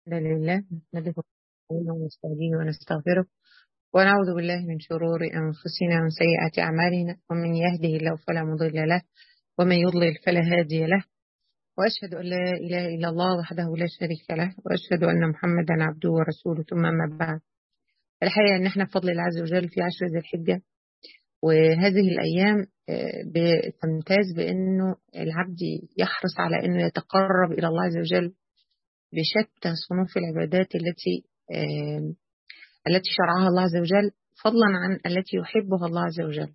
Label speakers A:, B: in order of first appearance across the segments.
A: الحمد لله نحمده ونستعينه ونستغفره ونعوذ بالله من شرور أنفسنا ومن سيئات أعمالنا ومن يهده الله فلا مضل له ومن يضلل فلا هادي له وأشهد أن لا إله إلا الله وحده لا شريك له وأشهد أن محمدا عبده ورسوله ثم ما بعد الحقيقة أن احنا بفضل الله عز وجل في عشر ذي الحجة وهذه الأيام بتمتاز بأنه العبد يحرص على أنه يتقرب إلى الله عز وجل بشتى صنوف العبادات التي التي شرعها الله عز وجل فضلا عن التي يحبها الله عز وجل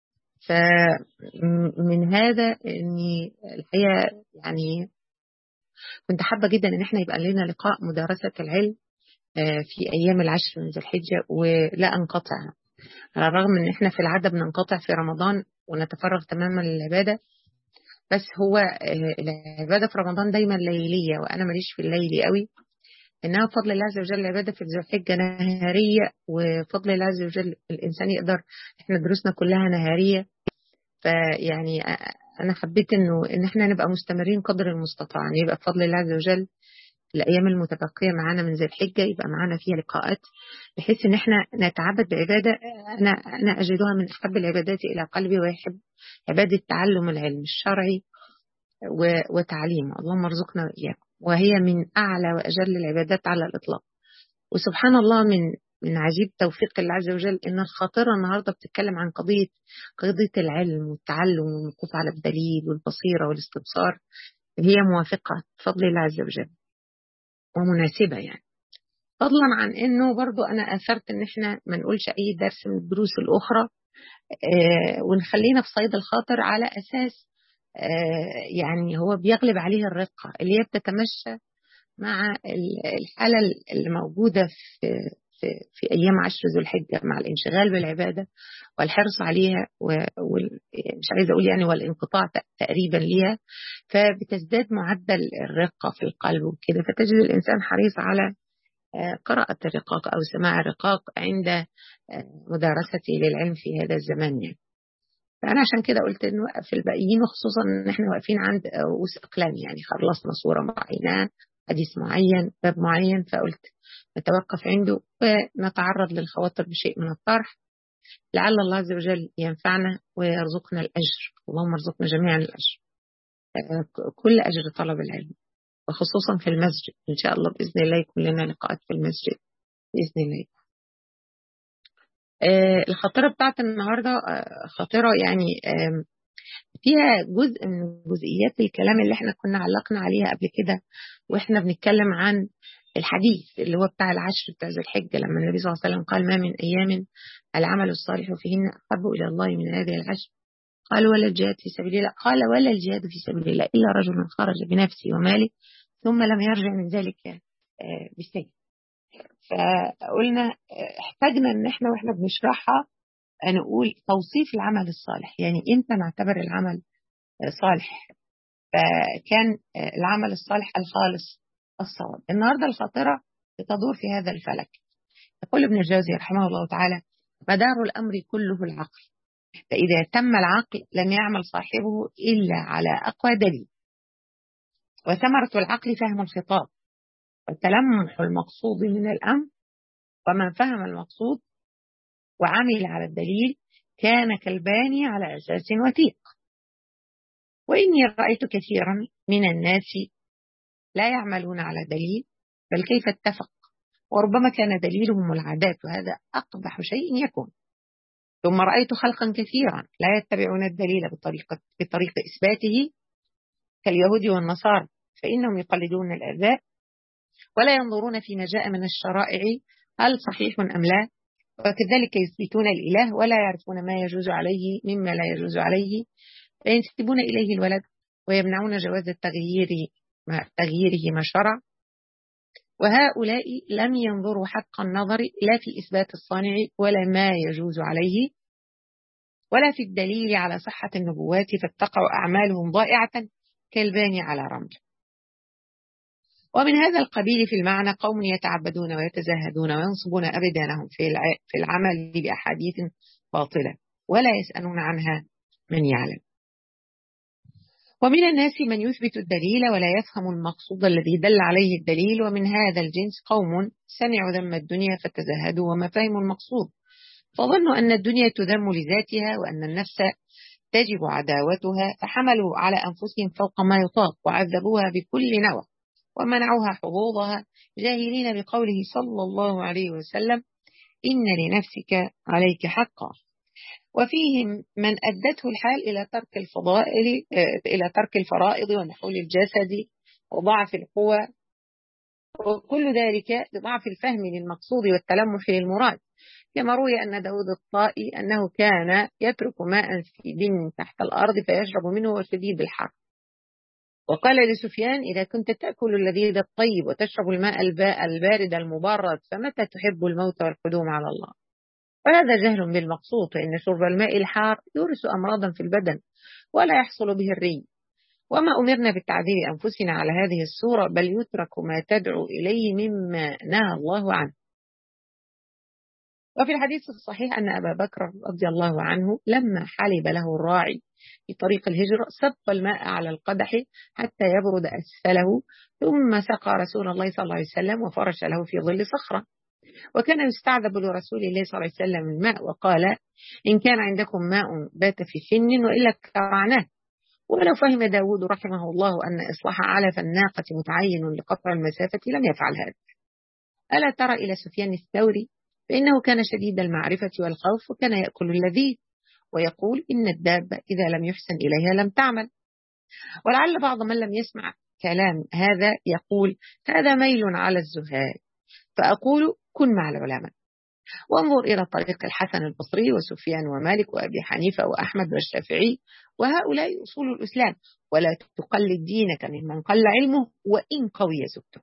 A: فمن هذا اني الحقيقه يعني كنت حابه جدا ان احنا يبقى لنا لقاء مدارسه العلم في ايام العشر من ذي الحجه ولا انقطع على الرغم ان احنا في العاده بننقطع في رمضان ونتفرغ تماما للعباده بس هو العباده في رمضان دايما ليليه وانا ماليش في الليل قوي انها بفضل الله عز وجل العباده في ذي الحجه نهاريه وفضل الله عز وجل الانسان يقدر احنا دروسنا كلها نهاريه فيعني انا حبيت انه ان احنا نبقى مستمرين قدر المستطاع يعني يبقى بفضل الله عز وجل الايام المتبقيه معانا من ذي الحجه يبقى معانا فيها لقاءات بحيث ان احنا نتعبد بعباده انا انا اجدها من احب العبادات الى قلبي ويحب عباده تعلم العلم الشرعي وتعليمه اللهم ارزقنا واياكم وهي من اعلى واجل العبادات على الاطلاق وسبحان الله من من عجيب توفيق الله عز وجل ان الخاطره النهارده بتتكلم عن قضيه قضيه العلم والتعلم والوقوف على الدليل والبصيره والاستبصار هي موافقه بفضل الله عز وجل ومناسبه يعني فضلا عن انه برضو انا اثرت ان احنا ما نقولش اي درس من الدروس الاخرى آه ونخلينا في صيد الخاطر على اساس آه يعني هو بيغلب عليه الرقه اللي هي بتتمشى مع الحاله اللي موجوده في في, في ايام عشر ذو الحجه مع الانشغال بالعباده والحرص عليها ومش عايزه اقول يعني والانقطاع تقريبا ليها فبتزداد معدل الرقه في القلب وكده فتجد الانسان حريص على قراءة الرقاق أو سماع الرقاق عند مدارسته للعلم في هذا الزمان يعني. فأنا عشان كده قلت نوقف الباقيين وخصوصا إن إحنا واقفين عند رؤوس أقلام يعني خلصنا صورة معينة حديث معين باب معين فقلت نتوقف عنده ونتعرض للخواطر بشيء من الطرح لعل الله عز وجل ينفعنا ويرزقنا الأجر اللهم ارزقنا جميعا الأجر كل أجر طلب العلم وخصوصا في المسجد إن شاء الله بإذن الله يكون لنا لقاءات في المسجد بإذن الله آه الخطيرة بتاعت النهاردة آه خطيرة يعني آه فيها جزء من جزئيات الكلام اللي احنا كنا علقنا عليها قبل كده واحنا بنتكلم عن الحديث اللي هو بتاع العشر بتاع ذي الحجة لما النبي صلى الله عليه وسلم قال ما من أيام العمل الصالح فيهن أحب إلى الله من هذه العشر قال ولا الجهاد في سبيل الله قال ولا الجهاد في سبيل الله إلا رجل خرج بنفسه وماله ثم لم يرجع من ذلك بشيء فقلنا احتاجنا ان احنا واحنا بنشرحها نقول توصيف العمل الصالح يعني امتى نعتبر العمل صالح فكان العمل الصالح الخالص الصواب النهارده الخاطره بتدور في هذا الفلك يقول ابن الجوزي رحمه الله تعالى مدار الامر كله العقل فاذا تم العقل لم يعمل صاحبه الا على اقوى دليل وثمرة العقل فهم الخطاب وتلمح المقصود من الأمر ومن فهم المقصود وعمل على الدليل كان كالباني على أساس وثيق وإني رأيت كثيرا من الناس لا يعملون على دليل بل كيف اتفق وربما كان دليلهم العادات وهذا أقبح شيء يكون ثم رأيت خلقا كثيرا لا يتبعون الدليل بطريقة, بطريقة إثباته كاليهود والنصارى فإنهم يقلدون الآباء ولا ينظرون فيما جاء من الشرائع هل صحيح أم لا وكذلك يثبتون الإله ولا يعرفون ما يجوز عليه مما لا يجوز عليه فينسبون إليه الولد ويمنعون جواز التغيير تغييره ما شرع وهؤلاء لم ينظروا حق النظر لا في إثبات الصانع ولا ما يجوز عليه ولا في الدليل على صحة النبوات فاتقوا أعمالهم ضائعة كالباني على رمل ومن هذا القبيل في المعنى قوم يتعبدون ويتزاهدون وينصبون أبدانهم في العمل بأحاديث باطلة ولا يسألون عنها من يعلم ومن الناس من يثبت الدليل ولا يفهم المقصود الذي دل عليه الدليل ومن هذا الجنس قوم سمعوا ذم الدنيا فتزهدوا وما فهموا المقصود فظنوا أن الدنيا تذم لذاتها وأن النفس تجب عداوتها فحملوا على أنفسهم فوق ما يطاق وعذبوها بكل نوع ومنعوها حظوظها جاهلين بقوله صلى الله عليه وسلم إن لنفسك عليك حقا وفيهم من أدته الحال إلى ترك الفضائل إلى ترك الفرائض ونحول الجسد وضعف القوى وكل ذلك لضعف الفهم للمقصود والتلمح للمراد كما روي أن داود الطائي أنه كان يترك ماء في بن تحت الأرض فيشرب منه وشديد الحر وقال لسفيان إذا كنت تأكل اللذيذ الطيب وتشرب الماء البارد المبرد فمتى تحب الموت والقدوم على الله وهذا جهل بالمقصود فإن شرب الماء الحار يورث أمراضا في البدن ولا يحصل به الري وما أمرنا بالتعذيب أنفسنا على هذه الصورة بل يترك ما تدعو إليه مما نهى الله عنه وفي الحديث الصحيح أن أبا بكر رضي الله عنه لما حلب له الراعي في طريق الهجرة صب الماء على القدح حتى يبرد أسفله ثم سقى رسول الله صلى الله عليه وسلم وفرش له في ظل صخرة وكان يستعذب لرسول الله صلى الله عليه وسلم الماء وقال إن كان عندكم ماء بات في سن وإلا كرعناه ولو فهم داود رحمه الله أن إصلاح علف الناقة متعين لقطع المسافة لم يفعل هذا ألا ترى إلى سفيان الثوري فإنه كان شديد المعرفة والخوف وكان يأكل اللذيذ ويقول إن الدابة إذا لم يحسن إليها لم تعمل ولعل بعض من لم يسمع كلام هذا يقول هذا ميل على الزهاد فأقول كن مع العلماء وانظر إلى طريق الحسن البصري وسفيان ومالك وأبي حنيفة وأحمد والشافعي وهؤلاء أصول الإسلام ولا تقلد دينك ممن قل علمه وإن قوي زبته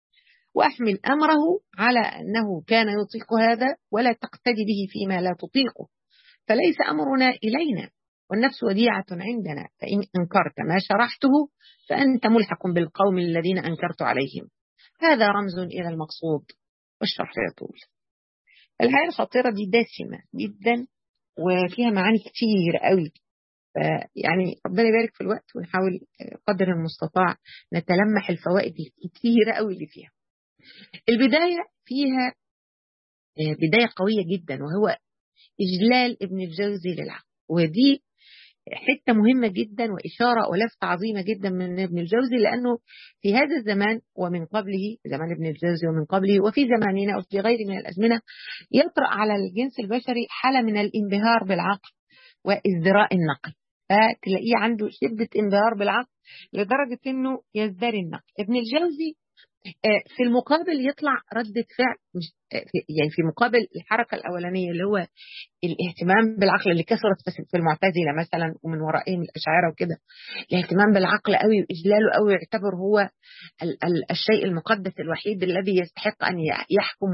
A: وأحمل أمره على أنه كان يطيق هذا ولا تقتدي به فيما لا تطيقه فليس أمرنا إلينا والنفس وديعة عندنا فإن أنكرت ما شرحته فأنت ملحق بالقوم الذين أنكرت عليهم هذا رمز إلى المقصود والشرح يطول الحياة الخطيرة دي دسمة جدا وفيها معاني كتير قوي يعني ربنا يبارك في الوقت ونحاول قدر المستطاع نتلمح الفوائد الكتيرة قوي اللي فيها البداية فيها بداية قوية جدا وهو إجلال ابن الجوزي للعقل ودي حتة مهمة جدا وإشارة ولفت عظيمة جدا من ابن الجوزي لأنه في هذا الزمان ومن قبله زمان ابن الجوزي ومن قبله وفي زماننا وفي غيره من الأزمنة يطرأ على الجنس البشري حالة من الانبهار بالعقل وازدراء النقل فتلاقيه عنده شدة انبهار بالعقل لدرجة انه يزدري النقل ابن الجوزي في المقابل يطلع ردة فعل مش يعني في مقابل الحركة الأولانية اللي هو الاهتمام بالعقل اللي كثرت في المعتزلة مثلا ومن ورائهم الأشاعرة وكده الاهتمام بالعقل قوي وإجلاله قوي يعتبر هو ال ال الشيء المقدس الوحيد الذي يستحق أن يحكم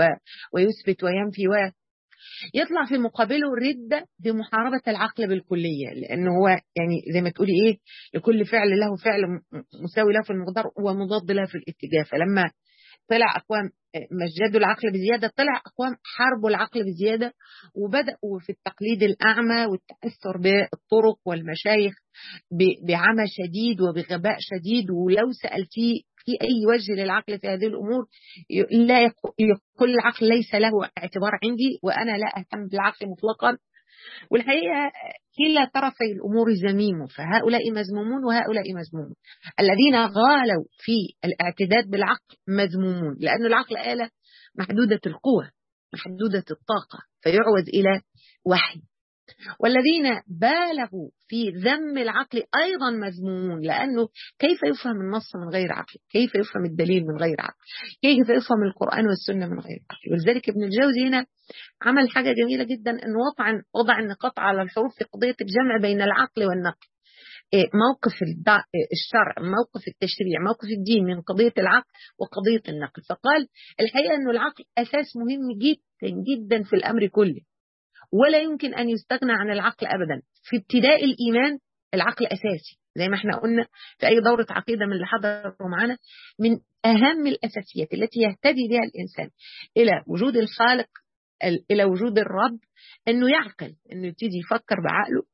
A: ويثبت وينفي و يطلع في مقابله ردة بمحاربة العقل بالكلية لأنه هو يعني زي ما تقولي إيه لكل فعل له فعل مساوي له في المقدار ومضاد له في الاتجاه فلما طلع أقوام مجدوا العقل بزيادة طلع أقوام حاربوا العقل بزيادة وبدأوا في التقليد الأعمى والتأثر بالطرق والمشايخ بعمى شديد وبغباء شديد ولو سألتيه في أي وجه للعقل في هذه الأمور لا يقول العقل ليس له اعتبار عندي وأنا لا أهتم بالعقل مطلقا والحقيقة كلا طرفي الأمور زميم فهؤلاء مذمومون وهؤلاء مذمومون الذين غالوا في الاعتداد بالعقل مذمومون لأن العقل آلة محدودة القوة محدودة الطاقة فيعوز إلى وحي والذين بالغوا في ذم العقل أيضا مذمومون لأنه كيف يفهم النص من غير عقل كيف يفهم الدليل من غير عقل كيف يفهم القرآن والسنة من غير عقل ولذلك ابن الجوزي هنا عمل حاجة جميلة جدا أنه وضع, وضع النقاط على الحروف في قضية الجمع بين العقل والنقل موقف الشرع موقف التشريع موقف الدين من قضية العقل وقضية النقل فقال الحقيقة أنه العقل أساس مهم جدا جدا في الأمر كله ولا يمكن أن يستغنى عن العقل أبدا في ابتداء الإيمان العقل أساسي زي ما احنا قلنا في أي دورة عقيدة من اللي حضروا معانا من أهم الأساسيات التي يهتدي بها الإنسان إلى وجود الخالق إلى وجود الرب أنه يعقل أنه يبتدي يفكر بعقله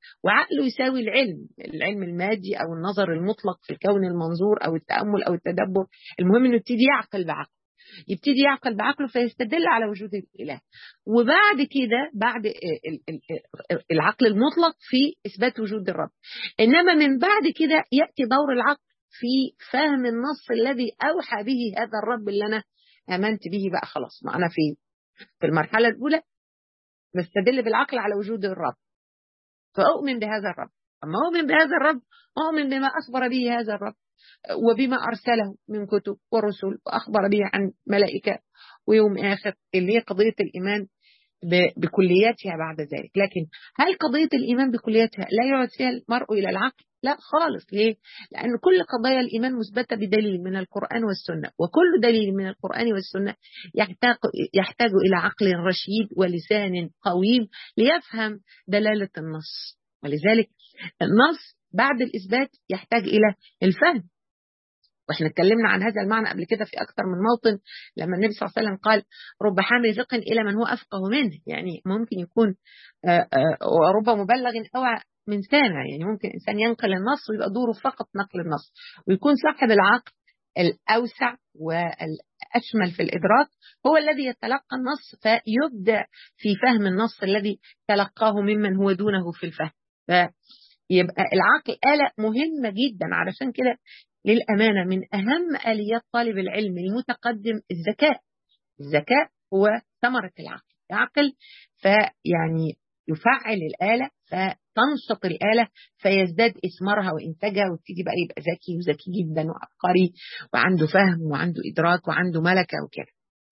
A: وعقله يساوي العلم العلم المادي أو النظر المطلق في الكون المنظور أو التأمل أو التدبر المهم أنه يبتدي يعقل بعقله يبتدي يعقل بعقله فيستدل على وجود الإله وبعد كده بعد العقل المطلق في إثبات وجود الرب إنما من بعد كده يأتي دور العقل في فهم النص الذي أوحى به هذا الرب اللي أنا آمنت به بقى خلاص ما أنا في في المرحلة الأولى بستدل بالعقل على وجود الرب فأؤمن بهذا الرب أما أؤمن بهذا الرب أؤمن بما أخبر به هذا الرب وبما أرسله من كتب ورسل وأخبر به عن ملائكة ويوم آخر اللي هي قضية الإيمان بكلياتها بعد ذلك لكن هل قضية الإيمان بكلياتها لا يعود فيها المرء إلى العقل لا خالص ليه؟ لأن كل قضايا الإيمان مثبتة بدليل من القرآن والسنة وكل دليل من القرآن والسنة يحتاج, يحتاج إلى عقل رشيد ولسان قويم ليفهم دلالة النص ولذلك النص بعد الإثبات يحتاج إلى الفهم واحنا اتكلمنا عن هذا المعنى قبل كده في اكثر من موطن لما النبي صلى الله عليه وسلم قال رب حامل فقه الى من هو افقه منه يعني ممكن يكون ورب مبلغ اوعى من سامع يعني ممكن انسان ينقل النص ويبقى دوره فقط نقل النص ويكون صاحب العقل الاوسع والاشمل في الادراك هو الذي يتلقى النص فيبدع في فهم النص الذي تلقاه ممن هو دونه في الفهم يبقى العقل آلة مهمة جدا علشان كده للأمانة من أهم آليات طالب العلم المتقدم الذكاء الذكاء هو ثمرة العقل العقل فيعني يفعل الآلة فتنشط الآلة فيزداد إثمارها وإنتاجها ويبتدي بقى يبقى ذكي وذكي جدا وعبقري وعنده فهم وعنده إدراك وعنده ملكة وكده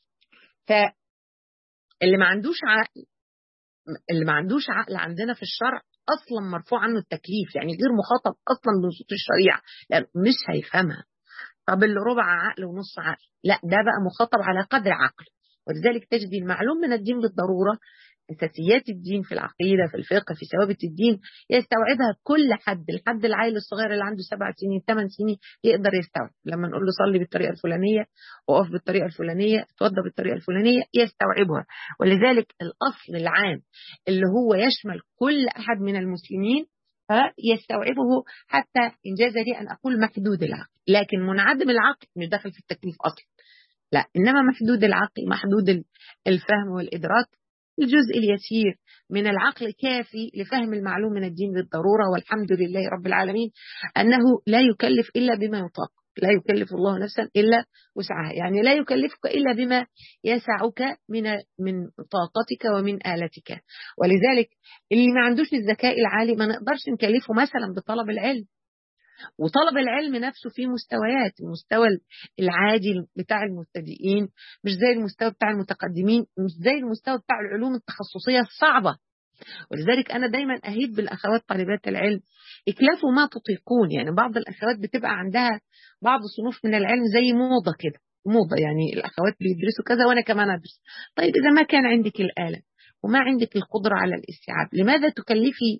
A: فاللي ما عندوش عقل اللي ما عندوش عقل عندنا في الشرع اصلا مرفوع عنه التكليف يعني غير مخاطب اصلا بنصوص الشريعه لان مش هيفهمها طب اللي ربع عقل ونص عقل لا ده بقى مخاطب على قدر عقل ولذلك تجد المعلوم من الدين بالضروره اساسيات الدين في العقيده في الفقه في ثوابت الدين يستوعبها كل حد الحد العيل الصغير اللي عنده سبع سنين ثمان سنين يقدر يستوعب لما نقول له صلي بالطريقه الفلانيه وقف بالطريقه الفلانيه اتوضى بالطريقه الفلانيه يستوعبها ولذلك الاصل العام اللي هو يشمل كل احد من المسلمين يستوعبه حتى انجاز لي ان اقول محدود العقل لكن منعدم العقل مش داخل في التكليف اصلا لا انما محدود العقل محدود الفهم والادراك الجزء اليسير من العقل كافي لفهم المعلوم من الدين بالضرورة والحمد لله رب العالمين أنه لا يكلف إلا بما يطاق لا يكلف الله نفسا إلا وسعها يعني لا يكلفك إلا بما يسعك من من طاقتك ومن آلتك ولذلك اللي ما عندوش الذكاء العالي ما نقدرش نكلفه مثلا بطلب العلم وطلب العلم نفسه فيه مستويات المستوى العادي بتاع المبتدئين مش زي المستوى بتاع المتقدمين مش زي المستوى بتاع العلوم التخصصية الصعبة ولذلك أنا دايما أهيب بالأخوات طالبات العلم اكلفوا ما تطيقون يعني بعض الأخوات بتبقى عندها بعض صنوف من العلم زي موضة كده موضة يعني الأخوات بيدرسوا كذا وأنا كمان أدرس طيب إذا ما كان عندك الآلة وما عندك القدرة على الاستيعاب لماذا تكلفي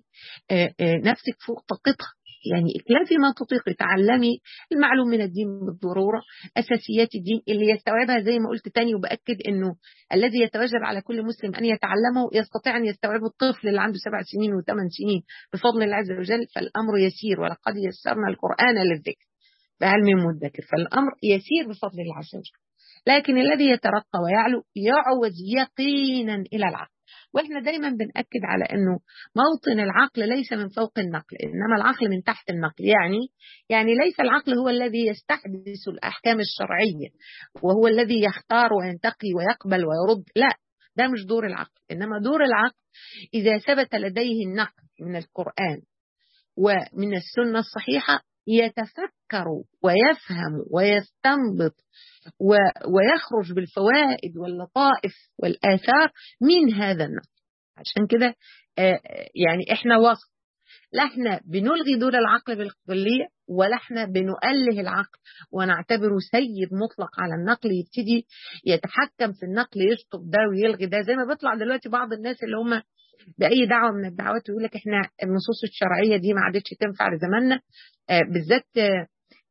A: نفسك فوق طاقتها يعني اكلفي ما تطيقي تعلمي المعلوم من الدين بالضروره اساسيات الدين اللي يستوعبها زي ما قلت تاني وباكد انه الذي يتوجب على كل مسلم ان يتعلمه يستطيع ان يستوعبه الطفل اللي عنده سبع سنين وثمان سنين بفضل الله عز وجل فالامر يسير ولقد يسرنا القران للذكر فهل من مدكر فالامر يسير بفضل الله عز وجل لكن الذي يترقى ويعلو يعوز يقينا الى العقل واحنا دايما بنأكد على انه موطن العقل ليس من فوق النقل انما العقل من تحت النقل يعني يعني ليس العقل هو الذي يستحدث الاحكام الشرعيه وهو الذي يختار وينتقي ويقبل ويرد لا ده مش دور العقل انما دور العقل اذا ثبت لديه النقل من القران ومن السنه الصحيحه يتفكر ويفهم ويستنبط ويخرج بالفوائد واللطائف والآثار من هذا النقل عشان كده يعني احنا وسط لا احنا بنلغي دور العقل بالكلية ولا احنا بنؤله العقل ونعتبره سيد مطلق على النقل يبتدي يتحكم في النقل يشطب ده ويلغي ده زي ما بيطلع دلوقتي بعض الناس اللي هم باي دعوه من الدعوات ويقول لك احنا النصوص الشرعيه دي ما عادتش تنفع لزماننا بالذات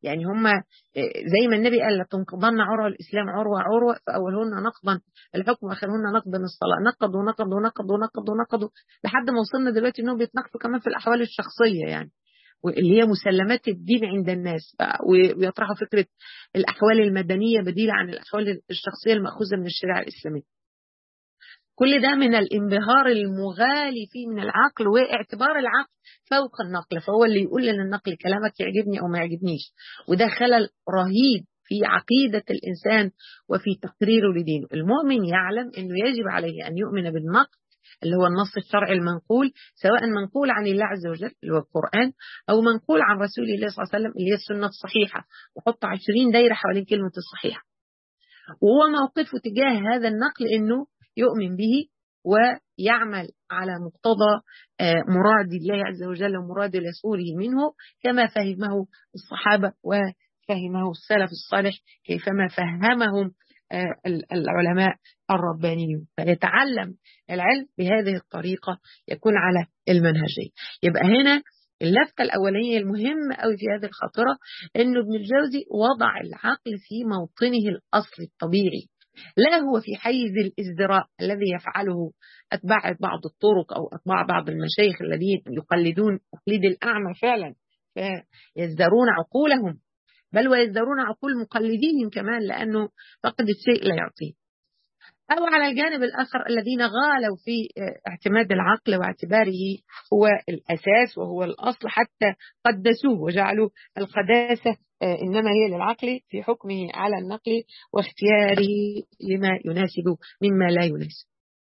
A: يعني هم زي ما النبي قال لتنقضن عروة الإسلام عروة عروة فأولهن نقضا الحكم وآخرهن نقضا الصلاة نقضوا ونقضوا ونقضوا ونقضوا ونقضوا لحد ما وصلنا دلوقتي إنهم بيتناقضوا كمان في الأحوال الشخصية يعني اللي هي مسلمات الدين عند الناس ويطرحوا فكرة الأحوال المدنية بديلة عن الأحوال الشخصية المأخوذة من الشريعة الإسلامية كل ده من الانبهار المغالي فيه من العقل واعتبار العقل فوق النقل فهو اللي يقول لنا النقل كلامك يعجبني أو ما يعجبنيش وده خلل رهيب في عقيدة الإنسان وفي تقريره لدينه المؤمن يعلم أنه يجب عليه أن يؤمن بالنقل اللي هو النص الشرعي المنقول سواء منقول عن الله عز وجل اللي هو القرآن أو منقول عن رسول الله صلى الله عليه وسلم اللي هي السنة الصحيحة وحط عشرين دايرة حوالين كلمة الصحيحة وهو موقفه تجاه هذا النقل أنه يؤمن به ويعمل على مقتضى مراد الله عز وجل ومراد رسوله منه كما فهمه الصحابة وفهمه السلف الصالح كيفما فهمهم العلماء الربانيون فيتعلم العلم بهذه الطريقة يكون على المنهجية يبقى هنا اللفتة الأولية المهمة قوي في هذه الخاطرة أنه ابن الجوزي وضع العقل في موطنه الأصلي الطبيعي لا هو في حيز الازدراء الذي يفعله أتباع بعض الطرق أو أتباع بعض المشايخ الذين يقلدون تقليد الأعمى فعلا فيزدرون عقولهم بل ويزدرون عقول مقلديهم كمان لأنه فقد الشيء لا يعطيه أو على الجانب الآخر الذين غالوا في اعتماد العقل واعتباره هو الأساس وهو الأصل حتى قدسوه وجعلوا القداسة إنما هي للعقل في حكمه على النقل واختياره لما يناسب مما لا يناسب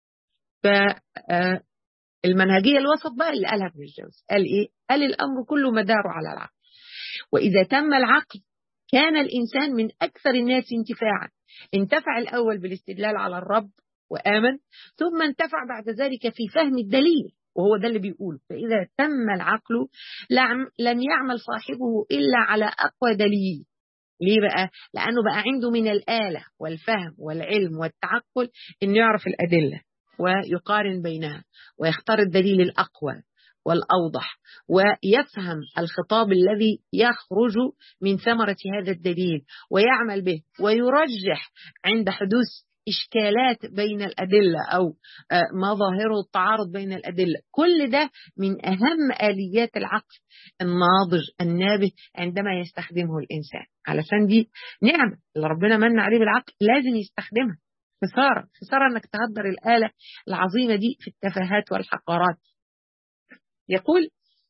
A: فالمنهجية الوسط بقى اللي قالها ابن الجوزي قال إيه؟ قال الأمر كله مداره على العقل وإذا تم العقل كان الإنسان من أكثر الناس انتفاعا انتفع الأول بالاستدلال على الرب وآمن ثم انتفع بعد ذلك في فهم الدليل وهو ده اللي بيقوله فإذا تم العقل لم يعمل صاحبه إلا على أقوى دليل ليه بقى؟ لأنه بقى عنده من الآلة والفهم والعلم والتعقل إنه يعرف الأدلة ويقارن بينها ويختار الدليل الأقوى والأوضح ويفهم الخطاب الذي يخرج من ثمرة هذا الدليل ويعمل به ويرجح عند حدوث إشكالات بين الأدلة أو مظاهر التعارض بين الأدلة كل ده من أهم آليات العقل الناضج النابه عندما يستخدمه الإنسان علشان دي نعمة اللي ربنا من عليه بالعقل لازم يستخدمها خسارة خسارة أنك تهدر الآلة العظيمة دي في التفاهات والحقارات يقول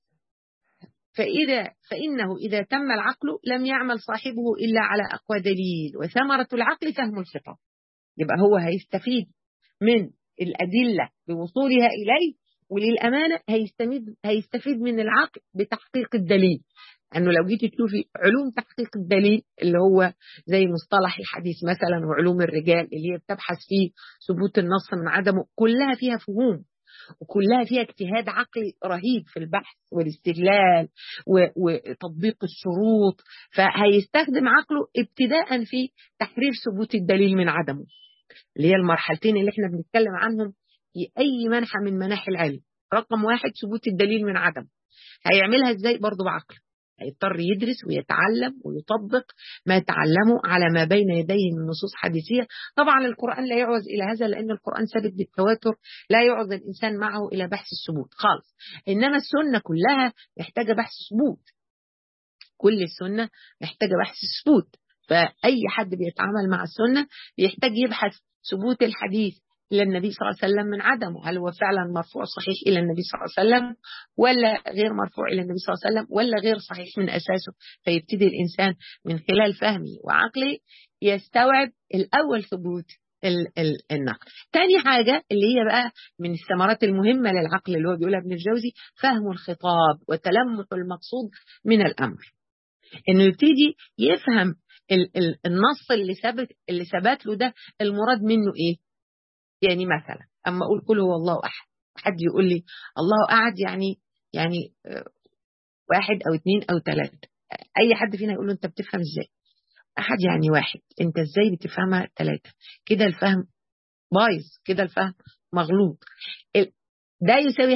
A: فإذا فإنه إذا تم العقل لم يعمل صاحبه إلا على أقوى دليل وثمرة العقل فهم الخطاب يبقى هو هيستفيد من الأدلة بوصولها إليه وللأمانة هيستفيد هيستفيد من العقل بتحقيق الدليل أنه لو جيت تشوفي علوم تحقيق الدليل اللي هو زي مصطلح الحديث مثلا وعلوم الرجال اللي هي بتبحث فيه ثبوت النص من عدمه كلها فيها فهوم وكلها فيها اجتهاد عقلي رهيب في البحث والاستدلال وتطبيق الشروط فهيستخدم عقله ابتداء في تحرير ثبوت الدليل من عدمه اللي هي المرحلتين اللي احنا بنتكلم عنهم في أي منحى من مناحي العلم رقم واحد ثبوت الدليل من عدم هيعملها ازاي برضه بعقله هيضطر يدرس ويتعلم ويطبق ما تعلمه على ما بين يديه من نصوص حديثية طبعا القرآن لا يعوز إلى هذا لأن القرآن ثابت بالتواتر لا يعوز الإنسان معه إلى بحث الثبوت خالص إنما السنة كلها محتاجة بحث ثبوت كل السنة محتاجة بحث ثبوت فأي حد بيتعامل مع السنة بيحتاج يبحث ثبوت الحديث إلى النبي صلى الله عليه وسلم من عدمه هل هو فعلا مرفوع صحيح إلى النبي صلى الله عليه وسلم ولا غير مرفوع إلى النبي صلى الله عليه وسلم ولا غير صحيح من أساسه فيبتدي الإنسان من خلال فهمه وعقله يستوعب الأول ثبوت النقل تاني حاجة اللي هي بقى من الثمرات المهمة للعقل اللي هو بيقولها ابن الجوزي فهم الخطاب وتلمح المقصود من الأمر انه يبتدي يفهم النص اللي ثبت اللي ثبت له ده المراد منه ايه يعني مثلا اما اقول قل هو الله احد حد يقول لي الله احد يعني يعني واحد او اثنين او ثلاثه اي حد فينا يقول له انت بتفهم ازاي احد يعني واحد انت ازاي بتفهمها ثلاثه كده الفهم بايظ كده الفهم مغلوط ده يساوي حق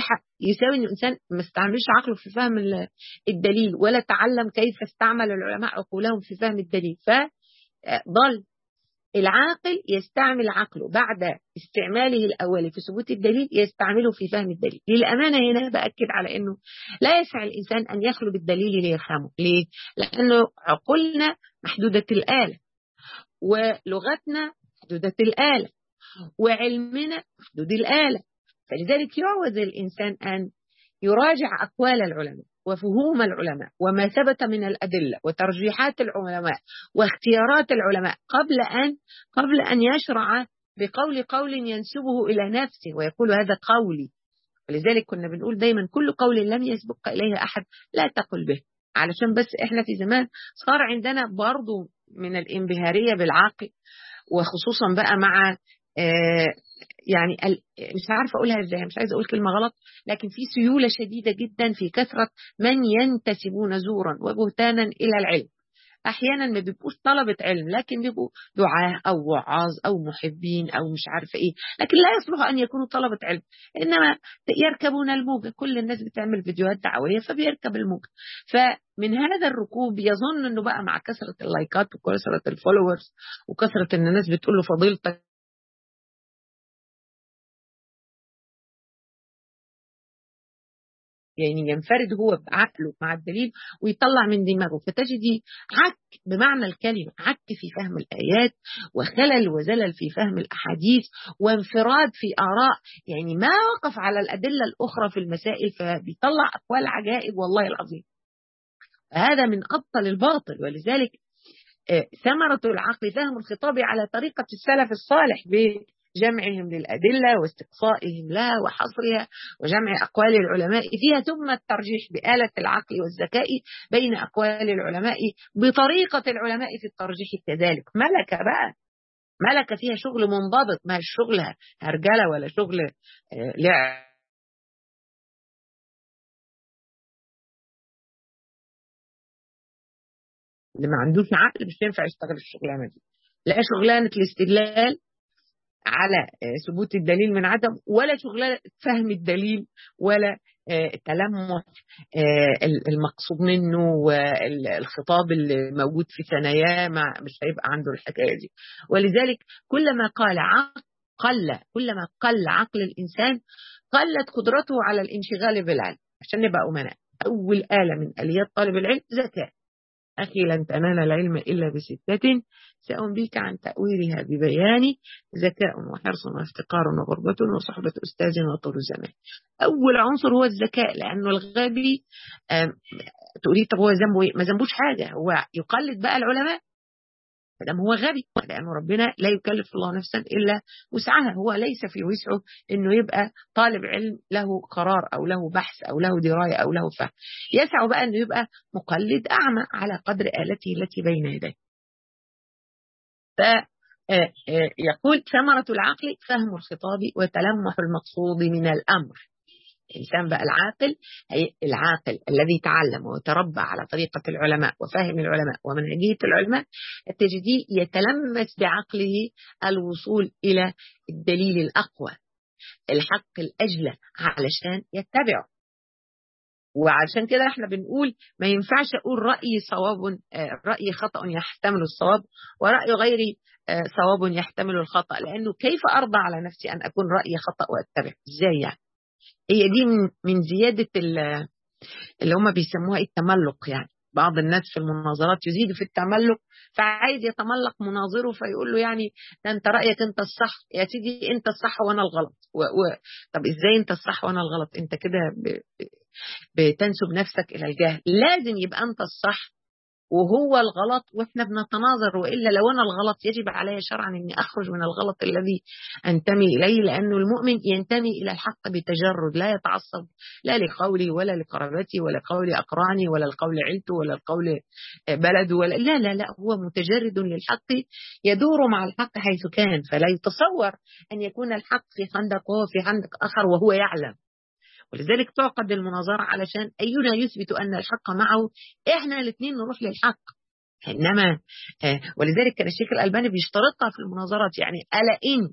A: يساوي ان الانسان ما استعملش عقله في فهم الدليل ولا تعلم كيف استعمل العلماء عقولهم في فهم الدليل فضل العاقل يستعمل عقله بعد استعماله الأولي في ثبوت الدليل يستعمله في فهم الدليل للأمانة هنا بأكد على أنه لا يسعى الإنسان أن يخلو بالدليل ليفهمه ليه؟ لأنه عقولنا محدودة الآلة ولغتنا محدودة الآلة وعلمنا محدود الآلة فلذلك يعوز الإنسان أن يراجع أقوال العلماء وفهوم العلماء وما ثبت من الأدلة وترجيحات العلماء واختيارات العلماء قبل أن قبل أن يشرع بقول قول ينسبه إلى نفسه ويقول هذا قولي ولذلك كنا بنقول دايما كل قول لم يسبق إليه أحد لا تقل به علشان بس احنا في زمان صار عندنا برضو من الانبهارية بالعقل وخصوصا بقى مع آه يعني مش عارفه اقولها ازاي مش عايزه اقول كلمه غلط لكن في سيوله شديده جدا في كثره من ينتسبون زورا وبهتانا الى العلم احيانا ما بيبقوش طلبه علم لكن بيبقوا دعاه او وعاظ او محبين او مش عارفه ايه لكن لا يصلح ان يكونوا طلبه علم انما يركبون الموجه كل الناس بتعمل فيديوهات دعويه فبيركب الموجه فمن هذا الركوب يظن انه بقى مع كثره اللايكات وكثره الفولورز وكثره ان الناس بتقول له فضيلتك يعني ينفرد هو بعقله مع الدليل ويطلع من دماغه فتجدي عك بمعنى الكلمة عك في فهم الآيات وخلل وزلل في فهم الأحاديث وانفراد في آراء يعني ما وقف على الأدلة الأخرى في المسائل فبيطلع أقوال عجائب والله العظيم هذا من أبطل الباطل ولذلك ثمرة العقل فهم الخطاب على طريقة السلف الصالح جمعهم للأدلة واستقصائهم لها وحصرها وجمع أقوال العلماء فيها ثم الترجيح بآلة العقل والذكاء بين أقوال العلماء بطريقة العلماء في الترجيح كذلك ملكة بقى ملكة فيها شغل منضبط ما الشغل هرجلة ولا شغل لعب اللي ما عندوش عقل مش ينفع يشتغل الشغلانه دي لا شغلانه الاستدلال على ثبوت الدليل من عدم ولا شغلانه فهم الدليل ولا تلمح المقصود منه والخطاب اللي موجود في ثناياه مش هيبقى عنده الحكايه دي ولذلك كلما قال عقل قل كلما قل عقل الانسان قلت قدرته على الانشغال بالعلم عشان نبقى امناء اول اله من اليات طالب العلم ذكاء أخي لن تنال العلم إلا بستة سأنبيك عن تأويلها ببيان ذكاء وحرص وافتقار وغربة وصحبة أستاذ وطول زمان أول عنصر هو الذكاء لأنه الغبي تقولي طب هو ذنبه إيه؟ ما ذنبوش حاجة هو يقلد بقى العلماء فدام هو غبي لأنه ربنا لا يكلف الله نفسا إلا وسعها هو ليس في وسعه إنه يبقى طالب علم له قرار أو له بحث أو له دراية أو له فهم يسعه بقى إنه يبقى مقلد أعمى على قدر آلته التي بين يديه فيقول ثمرة العقل فهم الخطاب وتلمح المقصود من الأمر الإنسان بقى العاقل هي العاقل الذي تعلم وتربى على طريقة العلماء وفهم العلماء ومنهجية العلماء تجديه يتلمس بعقله الوصول إلى الدليل الأقوى الحق الأجلى علشان يتبعه وعشان كده احنا بنقول ما ينفعش اقول رايي صواب رايي خطا يحتمل الصواب وراي غيري صواب يحتمل الخطا لانه كيف ارضى على نفسي ان اكون رايي خطا واتبع ازاي يعني هي دي من, من زيادة اللي هم بيسموها التملق يعني بعض الناس في المناظرات يزيد في التملق فعايز يتملق مناظره فيقول له يعني ده انت رايك انت الصح يا سيدي انت الصح وانا الغلط و... و... طب ازاي انت الصح وانا الغلط انت كده ب... بتنسب نفسك الى الجهل لازم يبقى انت الصح وهو الغلط واحنا بنتناظر والا لو انا الغلط يجب علي شرعا اني اخرج من الغلط الذي انتمي اليه لانه المؤمن ينتمي الى الحق بتجرد لا يتعصب لا لقولي ولا لقرابتي ولا قول اقراني ولا لقول عيلته ولا لقول بلده ولا لا لا لا هو متجرد للحق يدور مع الحق حيث كان فلا يتصور ان يكون الحق في خندق وهو في خندق اخر وهو يعلم ولذلك تعقد المناظرة علشان أينا يثبت أن الحق معه إحنا الاثنين نروح للحق إنما ولذلك كان الشيخ الألباني بيشترطها في المناظرات يعني ألا إن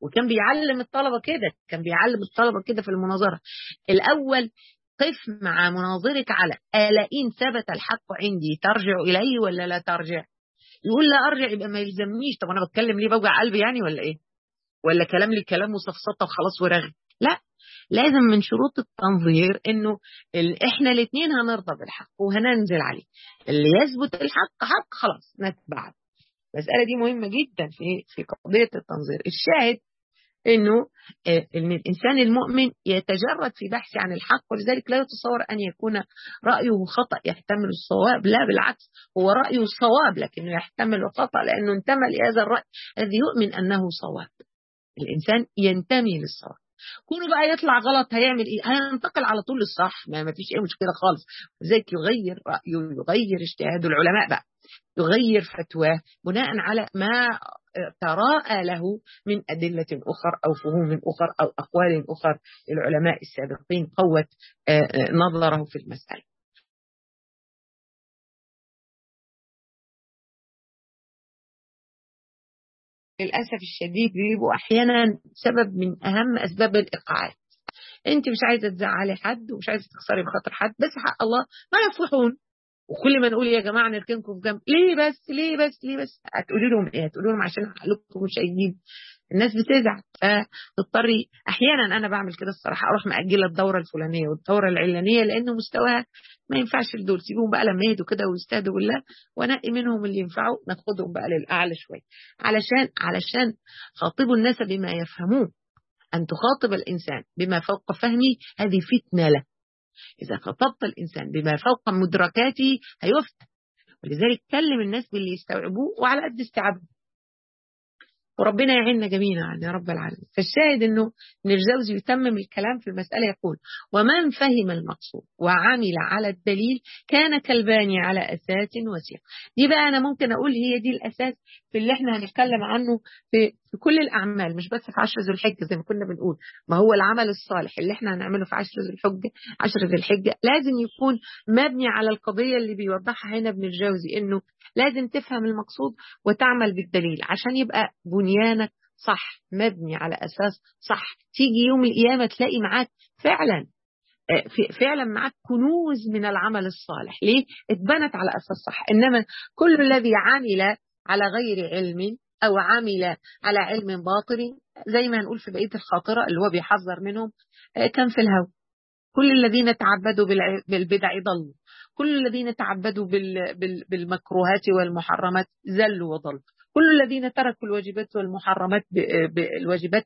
A: وكان بيعلم الطلبة كده كان بيعلم الطلبة كده في المناظرة الأول قف مع مناظرك على ألا إن ثبت الحق عندي ترجع إليه ولا لا ترجع يقول لا أرجع يبقى ما يلزمنيش طب أنا بتكلم ليه بوجع قلبي يعني ولا إيه ولا كلام لي كلام وسفسطة وخلاص ورغي لا لازم من شروط التنظير انه احنا الاثنين هنرضى بالحق وهننزل عليه اللي يثبت الحق حق خلاص نتبع المسألة دي مهمة جدا في في قضية التنظير الشاهد انه ان الانسان المؤمن يتجرد في بحثه عن الحق ولذلك لا يتصور ان يكون رايه خطا يحتمل الصواب لا بالعكس هو رايه صواب لكنه يحتمل الخطا لانه انتمى لهذا الراي الذي يؤمن انه صواب الانسان ينتمي للصواب كونه بقى يطلع غلط هيعمل ايه هينتقل على طول للصح ما فيش اي مشكله خالص لذلك يغير رايه يغير اجتهاد العلماء بقى يغير فتواه بناء على ما تراءى له من أدلة أخرى أو فهوم أخرى أو أقوال أخرى للعلماء السابقين قوت نظره في المسألة للأسف الشديد بيبقوا أحيانا سبب من أهم أسباب الإيقاعات أنت مش عايزة تزعلي حد ومش عايزة تخسري بخاطر حد بس حق الله ما يفرحون وكل ما نقول يا جماعه نركنكم في جنب ليه بس ليه بس ليه بس هتقولي لهم ايه هتقولي لهم عشان عقلكم مش هيجيب الناس بتزعل فتضطري احيانا انا بعمل كده الصراحه اروح ماجله الدوره الفلانيه والدوره العلانيه لانه مستواها ما ينفعش لدول سيبوهم بقى لما يهدوا كده ويستهدوا بالله وانقي منهم اللي ينفعوا ناخدهم بقى للاعلى شويه علشان علشان خاطبوا الناس بما يفهمون ان تخاطب الانسان بما فوق فهمي هذه فتنه له إذا خطبت الإنسان بما فوق مدركاته هيفتن ولذلك كلم الناس باللي يستوعبوه وعلى قد استيعابهم وربنا يعيننا جميعا يا رب العالمين فالشاهد انه ان الجوزي يتمم الكلام في المساله يقول ومن فهم المقصود وعمل على الدليل كان كالباني على اساس وثيق دي بقى انا ممكن اقول هي دي الاساس في اللي احنا هنتكلم عنه في في كل الاعمال مش بس في عشر ذي الحجه زي ما كنا بنقول ما هو العمل الصالح اللي احنا هنعمله في عشر ذي الحجه عشر ذي الحجه لازم يكون مبني على القضيه اللي بيوضحها هنا ابن الجوزي انه لازم تفهم المقصود وتعمل بالدليل عشان يبقى بنيانك صح مبني على أساس صح تيجي يوم القيامة تلاقي معاك فعلا فعلا معاك كنوز من العمل الصالح ليه؟ اتبنت على أساس صح إنما كل الذي عمل على غير علم أو عمل على علم باطل زي ما هنقول في بقية الخاطرة اللي هو بيحذر منهم كان في الهوى كل الذين تعبدوا بالبدع ضلوا كل الذين تعبدوا بالمكروهات والمحرمات زلوا وضلوا كل الذين تركوا الواجبات والمحرمات الواجبات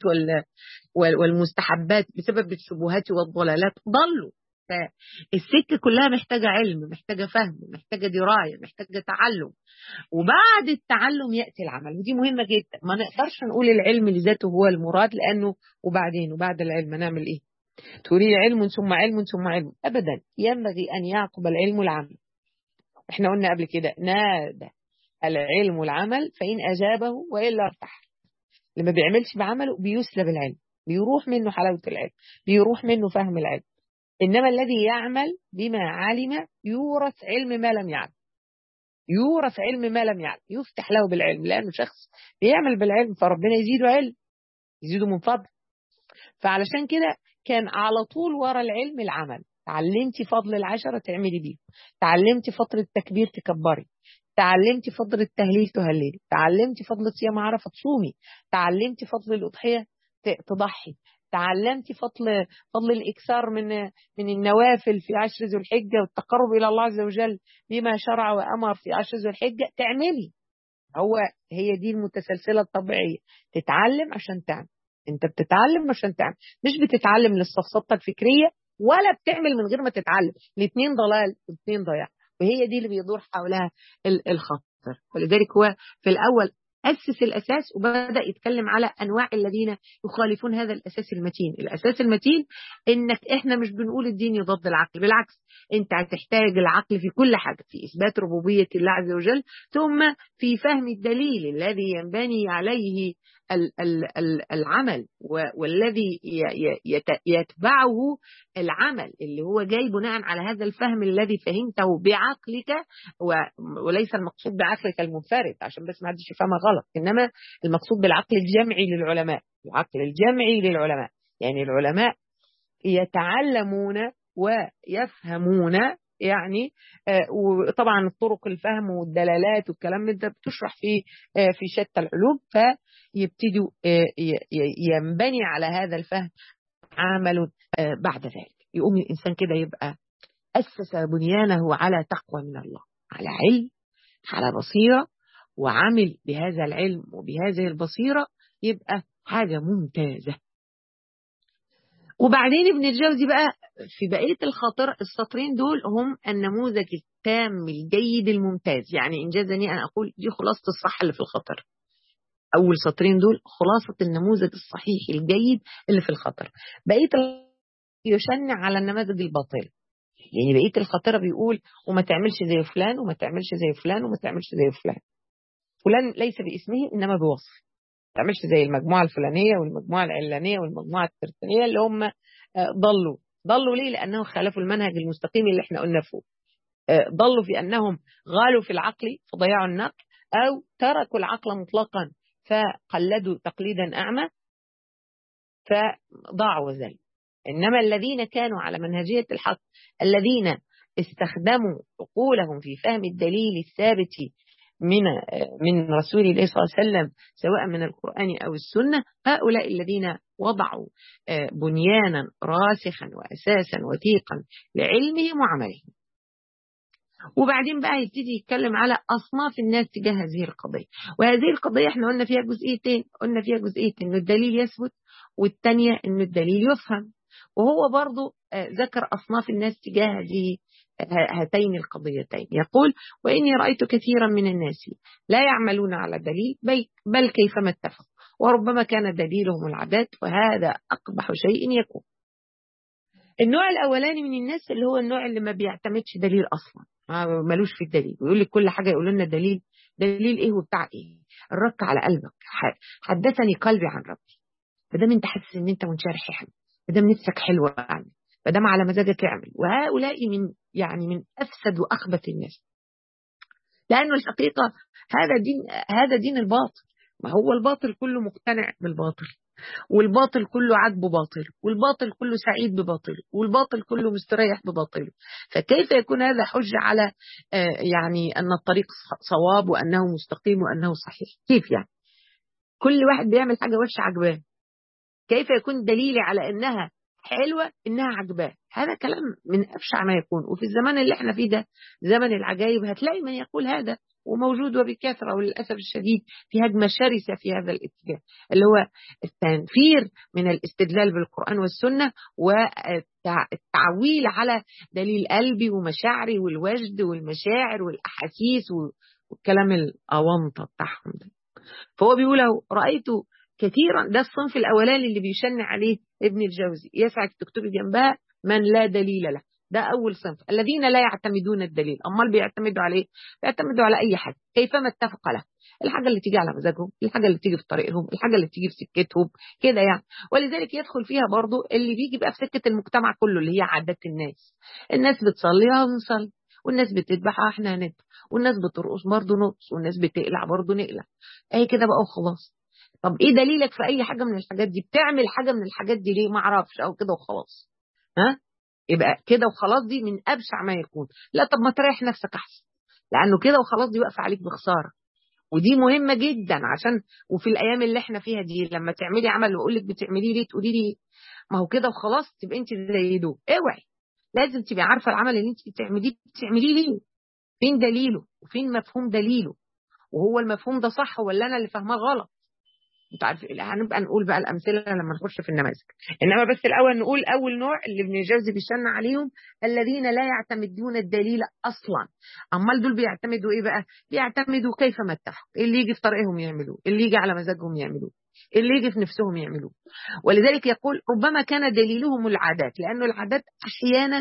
A: والمستحبات بسبب الشبهات والضلالات ضلوا فالسكة كلها محتاجة علم محتاجة فهم محتاجة دراية محتاجة تعلم وبعد التعلم يأتي العمل ودي مهمة جدا ما نقدرش نقول العلم لذاته هو المراد لأنه وبعدين وبعد العلم نعمل إيه تريد علم ثم علم ثم علم أبدا ينبغي أن يعقب العلم العمل احنا قلنا قبل كده نادى العلم العمل فإن أجابه وإلا ارتاح لما بيعملش بعمله بيسلب العلم بيروح منه حلاوة العلم بيروح منه فهم العلم إنما الذي يعمل بما علم يورث علم ما لم يعلم يورث علم ما لم يعلم يفتح له بالعلم لأنه شخص بيعمل بالعلم فربنا يزيده علم يزيده من فضل فعلشان كده كان على طول ورا العلم العمل تعلمتي فضل العشرة تعملي بيه تعلمتي فضل التكبير تكبري تعلمتي فضل التهليل تهللي تعلمتي فضل صيام عرفة تصومي تعلمتي فضل الأضحية تضحي تعلمتي فضل فضل الإكثار من من النوافل في عشر ذو الحجة والتقرب إلى الله عز وجل بما شرع وأمر في عشر ذو الحجة تعملي هو هي دي المتسلسلة الطبيعية تتعلم عشان تعمل انت بتتعلم عشان تعمل مش بتتعلم للصفصطة الفكرية ولا بتعمل من غير ما تتعلم الاثنين ضلال والاثنين ضياع وهي دي اللي بيدور حولها الخطر ولذلك هو في الأول أسس الأساس وبدأ يتكلم على أنواع الذين يخالفون هذا الأساس المتين الأساس المتين إنك إحنا مش بنقول الدين يضد العقل بالعكس أنت هتحتاج العقل في كل حاجة في إثبات ربوبية الله عز وجل ثم في فهم الدليل الذي ينبني عليه العمل والذي يتبعه العمل اللي هو جاي بناء على هذا الفهم الذي فهمته بعقلك وليس المقصود بعقلك المنفرد عشان بس ما حدش يفهمها غلط انما المقصود بالعقل الجمعي للعلماء العقل الجمعي للعلماء يعني العلماء يتعلمون ويفهمون يعني وطبعا طرق الفهم والدلالات والكلام ده بتشرح في في شتى العلوم فيبتدوا ينبني على هذا الفهم عمل بعد ذلك يقوم الانسان كده يبقى اسس بنيانه على تقوى من الله على علم على بصيره وعمل بهذا العلم وبهذه البصيره يبقى حاجه ممتازه وبعدين ابن الجوزي بقى في بقية الخاطر السطرين دول هم النموذج التام الجيد الممتاز يعني إنجازني أن أقول دي خلاصة الصح اللي في الخطر أول سطرين دول خلاصة النموذج الصحيح الجيد اللي في الخطر بقية يشنع على النماذج الباطلة يعني بقية الخطرة بيقول وما تعملش زي فلان وما تعملش زي فلان وما تعملش زي فلان فلان ليس باسمه إنما بوصفه تعملش زي المجموعة الفلانية والمجموعة العلانية والمجموعة الترتانية اللي هم ضلوا ضلوا ليه لأنهم خالفوا المنهج المستقيم اللي احنا قلنا فوق ضلوا في أنهم غالوا في العقل فضيعوا النقل أو تركوا العقل مطلقا فقلدوا تقليدا أعمى فضاعوا وزلوا إنما الذين كانوا على منهجية الحق الذين استخدموا عقولهم في فهم الدليل الثابت من من رسول الله صلى الله عليه وسلم سواء من القرآن أو السنة هؤلاء الذين وضعوا بنيانا راسخا وأساسا وثيقا لعلمهم وعملهم وبعدين بقى يبتدي يتكلم على أصناف الناس تجاه هذه القضية وهذه القضية احنا قلنا فيها جزئيتين قلنا فيها جزئيتين إنه الدليل يثبت والثانية إنه الدليل يفهم وهو برضو ذكر أصناف الناس تجاه هذه هاتين القضيتين يقول وإني رأيت كثيرا من الناس لا يعملون على دليل بل كيفما اتفقوا وربما كان دليلهم العادات وهذا أقبح شيء يكون النوع الأولاني من الناس اللي هو النوع اللي ما بيعتمدش دليل أصلا ملوش في الدليل ويقول لك كل حاجة يقول لنا دليل دليل إيه وبتاع إيه الرك على قلبك حدثني قلبي عن ربي فدام أنت حاسس إن أنت منشرح اعمل فدام نفسك حلوة اعمل فدام على مزاجك اعمل وهؤلاء من يعني من أفسد وأخبث الناس لأنه الحقيقة هذا دين هذا دين الباطل ما هو الباطل كله مقتنع بالباطل والباطل كله عاجبه باطل والباطل كله سعيد بباطل والباطل كله مستريح بباطل فكيف يكون هذا حجة على يعني أن الطريق صواب وأنه مستقيم وأنه صحيح كيف يعني كل واحد بيعمل حاجة وحشة عجباه كيف يكون دليلي على أنها حلوة إنها عجباه هذا كلام من أبشع ما يكون وفي الزمان اللي احنا فيه ده زمن العجائب هتلاقي من يقول هذا وموجود وبكثرة وللأسف الشديد في هجمة شرسة في هذا الاتجاه اللي هو التنفير من الاستدلال بالقرآن والسنة والتعويل على دليل قلبي ومشاعري والوجد والمشاعر والأحاسيس والكلام الأونطة بتاعهم ده فهو بيقول رأيت كثيرا ده الصنف الأولاني اللي بيشن عليه ابن الجوزي يسعك تكتبي جنبها من لا دليل له ده أول صنف الذين لا يعتمدون الدليل أمال بيعتمدوا عليه بيعتمدوا على أي حاجة كيفما اتفق له الحاجة اللي تيجي على مزاجهم الحاجة اللي تيجي في طريقهم الحاجة اللي تيجي في سكتهم كده يعني ولذلك يدخل فيها برضو اللي بيجي بقى في سكة المجتمع كله اللي هي عادات الناس الناس بتصلي اه بنصلي والناس بتذبح اه احنا هنذبح والناس بترقص برضه نقص والناس بتقلع برضه نقلع اهي كده بقى وخلاص طب ايه دليلك في اي حاجه من الحاجات دي بتعمل حاجه من الحاجات دي ليه ما اعرفش او كده وخلاص ها يبقى كده وخلاص دي من ابشع ما يكون لا طب ما تريح نفسك احسن لانه كده وخلاص دي واقفه عليك بخساره ودي مهمه جدا عشان وفي الايام اللي احنا فيها دي لما تعملي عمل واقول لك بتعمليه ليه تقولي لي ما هو كده وخلاص تبقى انت زي دول اوعي لازم تبقي عارفه العمل اللي انت بتعمليه بتعمليه ليه فين دليله وفين مفهوم دليله وهو المفهوم ده صح ولا انا اللي فاهماه غلط انت عارف هنبقى نقول بقى الامثله لما نخش في النماذج انما بس الاول نقول اول نوع اللي ابن الجوزي بيشن عليهم الذين لا يعتمدون الدليل اصلا امال دول بيعتمدوا ايه بقى بيعتمدوا كيف ما اتفقوا اللي يجي في طريقهم يعملوه اللي يجي على مزاجهم يعملوه اللي يجي في نفسهم يعملوه ولذلك يقول ربما كان دليلهم العادات لأنه العادات أحيانا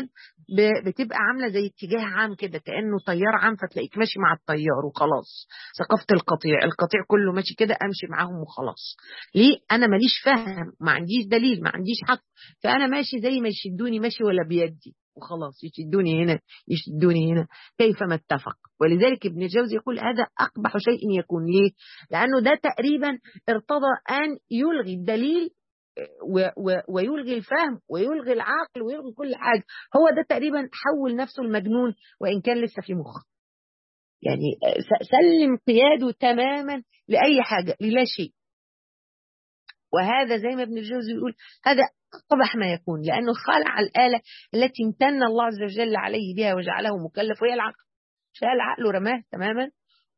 A: بتبقى عامله زي اتجاه عام كده كانه تيار عام فتلاقيك ماشي مع التيار وخلاص ثقافه القطيع القطيع كله ماشي كده امشي معاهم وخلاص ليه انا ماليش فهم ما عنديش دليل ما عنديش حق فانا ماشي زي ما يشدوني ماشي ولا بيدي وخلاص يشدوني هنا يشدوني هنا كيفما اتفق ولذلك ابن الجوزي يقول هذا أقبح شيء يكون ليه لأنه ده تقريبا ارتضى أن يلغي الدليل ويلغي الفهم ويلغي العقل ويلغي كل حاجة هو ده تقريبا حول نفسه المجنون وإن كان لسه في مخ يعني سلم قياده تماما لأي حاجة للا شيء وهذا زي ما ابن الجوزي يقول هذا أقبح ما يكون لأنه خلع الآلة التي امتن الله عز وجل عليه بها وجعله مكلف وهي العقل شال عقله رماه تماما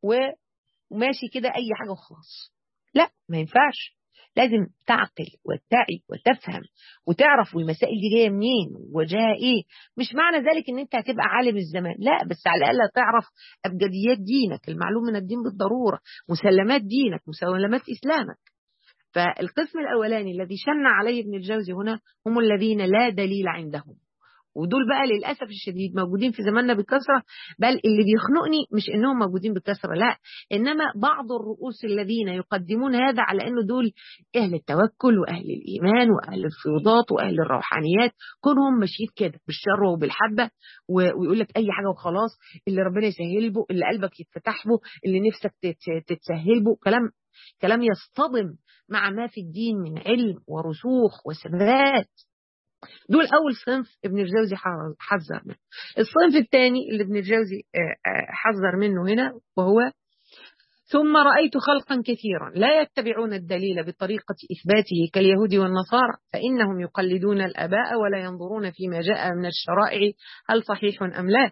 A: وماشي كده أي حاجة وخلاص لا ما ينفعش لازم تعقل وتعي وتفهم وتعرف والمسائل دي جايه منين وجاها ايه مش معنى ذلك ان انت هتبقى عالم الزمان لا بس على الاقل تعرف ابجديات دينك المعلوم من الدين بالضروره مسلمات دينك مسلمات اسلامك فالقسم الأولاني الذي شن عليه ابن الجوزي هنا هم الذين لا دليل عندهم ودول بقى للأسف الشديد موجودين في زماننا بكثرة بل اللي بيخنقني مش إنهم موجودين بكثرة لا إنما بعض الرؤوس الذين يقدمون هذا على إنه دول أهل التوكل وأهل الإيمان وأهل الفيوضات وأهل الروحانيات كونهم ماشيين كده بالشر وبالحبة ويقول لك أي حاجة وخلاص اللي ربنا يسهل به اللي قلبك يتفتح به اللي نفسك تتسهل به كلام كلام يصطدم مع ما في الدين من علم ورسوخ وثبات دول أول صنف ابن الجوزي حذر منه الصنف الثاني اللي ابن الجوزي حذر منه هنا وهو ثم رأيت خلقا كثيرا لا يتبعون الدليل بطريقة إثباته كاليهود والنصارى فإنهم يقلدون الآباء ولا ينظرون فيما جاء من الشرائع هل صحيح أم لا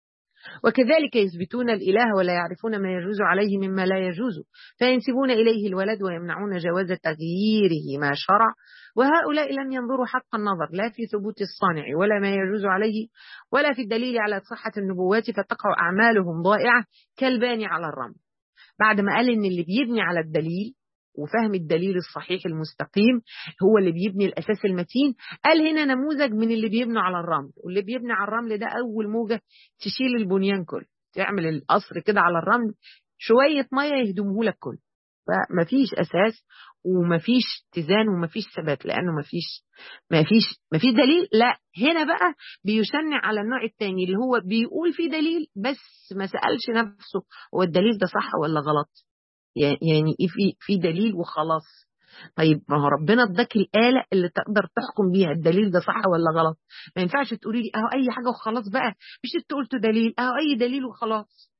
A: وكذلك يثبتون الإله ولا يعرفون ما يجوز عليه مما لا يجوز فينسبون إليه الولد ويمنعون جواز تغييره ما شرع وهؤلاء لم ينظروا حق النظر لا في ثبوت الصانع ولا ما يجوز عليه ولا في الدليل على صحة النبوات فتقع أعمالهم ضائعة كالباني على الرمل بعد ما قال إن اللي بيبني على الدليل وفهم الدليل الصحيح المستقيم هو اللي بيبني الأساس المتين قال هنا نموذج من اللي بيبنوا على الرمل واللي بيبني على الرمل ده أول موجة تشيل البنيان كله تعمل القصر كده على الرمل شوية مية يهدمه لك كله فمفيش أساس ومفيش اتزان ومفيش ثبات لأنه مفيش مفيش مفيش دليل لا هنا بقى بيشنع على النوع الثاني اللي هو بيقول في دليل بس ما سألش نفسه هو الدليل ده صح ولا غلط يعني ايه في في دليل وخلاص طيب ما هو ربنا اداك الاله اللي تقدر تحكم بيها الدليل ده صح ولا غلط ما ينفعش تقولي لي اهو اي حاجه وخلاص بقى مش انت قلت دليل اهو اي دليل وخلاص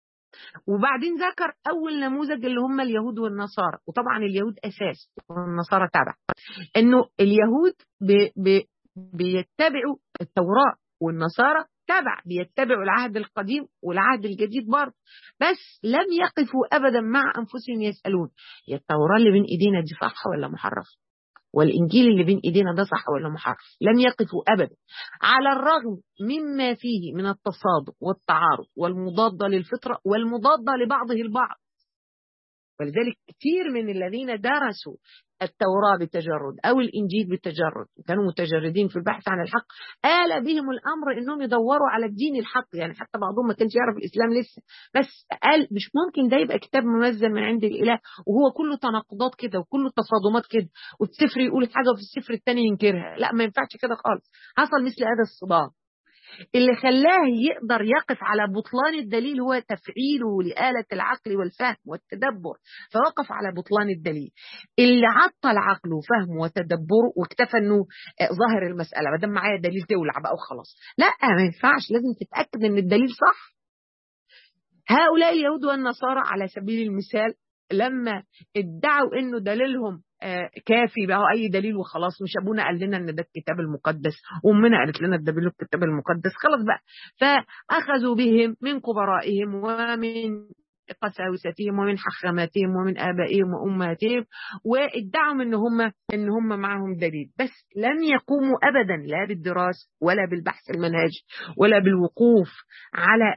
A: وبعدين ذكر اول نموذج اللي هم اليهود والنصارى وطبعا اليهود اساس والنصارى تبع انه اليهود بي بي بيتبعوا التوراه والنصارى تبع بيتبعوا العهد القديم والعهد الجديد برضه بس لم يقفوا ابدا مع انفسهم يسالون هي التوراه اللي بين ايدينا دي صح ولا محرف والانجيل اللي بين ايدينا ده صح ولا محرف لم يقفوا ابدا على الرغم مما فيه من التصادم والتعارض والمضاده للفطره والمضاده لبعضه البعض ولذلك كثير من الذين درسوا التوراة بالتجرد أو الإنجيل بالتجرد كانوا متجردين في البحث عن الحق آل بهم الأمر إنهم يدوروا على الدين الحق يعني حتى بعضهم ما كانش يعرف الإسلام لسه بس قال مش ممكن ده يبقى كتاب منزل من عند الإله وهو كله تناقضات كده وكله تصادمات كده والسفر يقول حاجة وفي السفر الثاني ينكرها لا ما ينفعش كده خالص حصل مثل هذا الصدام اللي خلاه يقدر يقف على بطلان الدليل هو تفعيله لآلة العقل والفهم والتدبر فوقف على بطلان الدليل اللي عطل عقله وفهمه وتدبره واكتفى انه ظاهر المسألة ما دام معايا دليل تولع بقى وخلاص لا ما ينفعش لازم تتأكد ان الدليل صح هؤلاء اليهود والنصارى على سبيل المثال لما ادعوا انه دليلهم كافي بقى اي دليل وخلاص مش ابونا قال لنا ان ده الكتاب المقدس وامنا قالت لنا ده الكتاب المقدس خلاص بقى فاخذوا بهم من كبرائهم ومن قساوستهم ومن حخاماتهم ومن ابائهم وامهاتهم وادعوا ان هم ان هم معهم دليل بس لم يقوموا ابدا لا بالدراسه ولا بالبحث المنهجي ولا بالوقوف على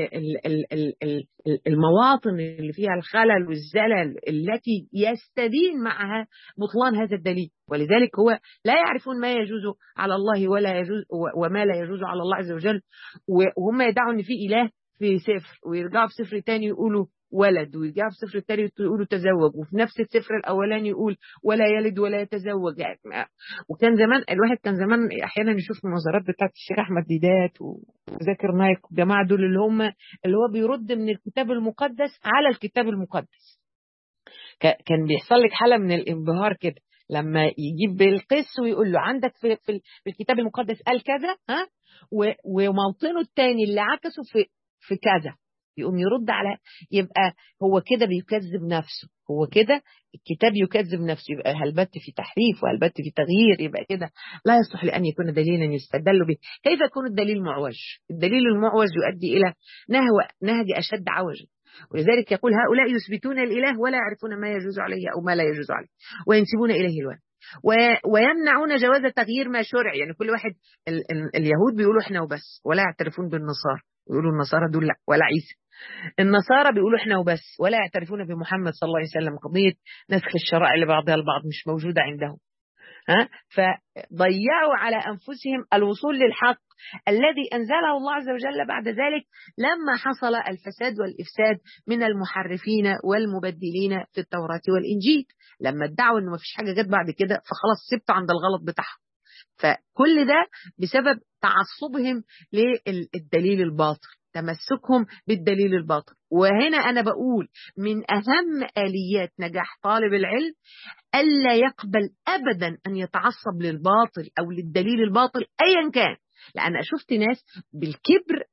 A: المواطن اللي فيها الخلل والزلل التي يستدين معها بطلان هذا الدليل ولذلك هو لا يعرفون ما يجوز على الله ولا يجوز وما لا يجوز على الله عز وجل وهم يدعوا ان في اله في سفر ويرجعوا في سفر تاني يقولوا ولد ويرجعوا في السفر التاني يقولوا تزوج وفي نفس السفر الاولاني يقول ولا يلد ولا يتزوج يعني وكان زمان الواحد كان زمان احيانا يشوف المناظرات بتاعت الشيخ احمد ديدات وذاكر نايك والجماعه دول اللي هم اللي هو بيرد من الكتاب المقدس على الكتاب المقدس كان بيحصل لك حاله من الانبهار كده لما يجيب بالقس ويقول له عندك في, في الكتاب المقدس قال كذا ها وموطنه الثاني اللي عكسه في في كذا يقوم يرد على يبقى هو كده بيكذب نفسه هو كده الكتاب يكذب نفسه يبقى هل بت في تحريف وهل بت في تغيير يبقى كده لا يصلح لأن يكون دليلا يستدل به كيف يكون الدليل معوج الدليل المعوج يؤدي إلى نهو نهج أشد عوجا ولذلك يقول هؤلاء يثبتون الإله ولا يعرفون ما يجوز عليه أو ما لا يجوز عليه وينسبون إليه الوهم ويمنعون جواز تغيير ما شرع يعني كل واحد ال ال اليهود بيقولوا احنا وبس ولا يعترفون بالنصارى يقولوا النصارى دول لا ولا عيسى النصارى بيقولوا احنا وبس ولا يعترفون بمحمد صلى الله عليه وسلم قضية نسخ الشرائع لبعضها البعض مش موجودة عندهم ها فضيعوا على أنفسهم الوصول للحق الذي أنزله الله عز وجل بعد ذلك لما حصل الفساد والإفساد من المحرفين والمبدلين في التوراة والإنجيل لما ادعوا أنه ما فيش حاجة جت بعد كده فخلاص سبتوا عند الغلط بتاعهم فكل ده بسبب تعصبهم للدليل الباطل تمسكهم بالدليل الباطل وهنا أنا بقول من أهم آليات نجاح طالب العلم ألا يقبل أبدا أن يتعصب للباطل أو للدليل الباطل أيا كان لأن شفت ناس بالكبر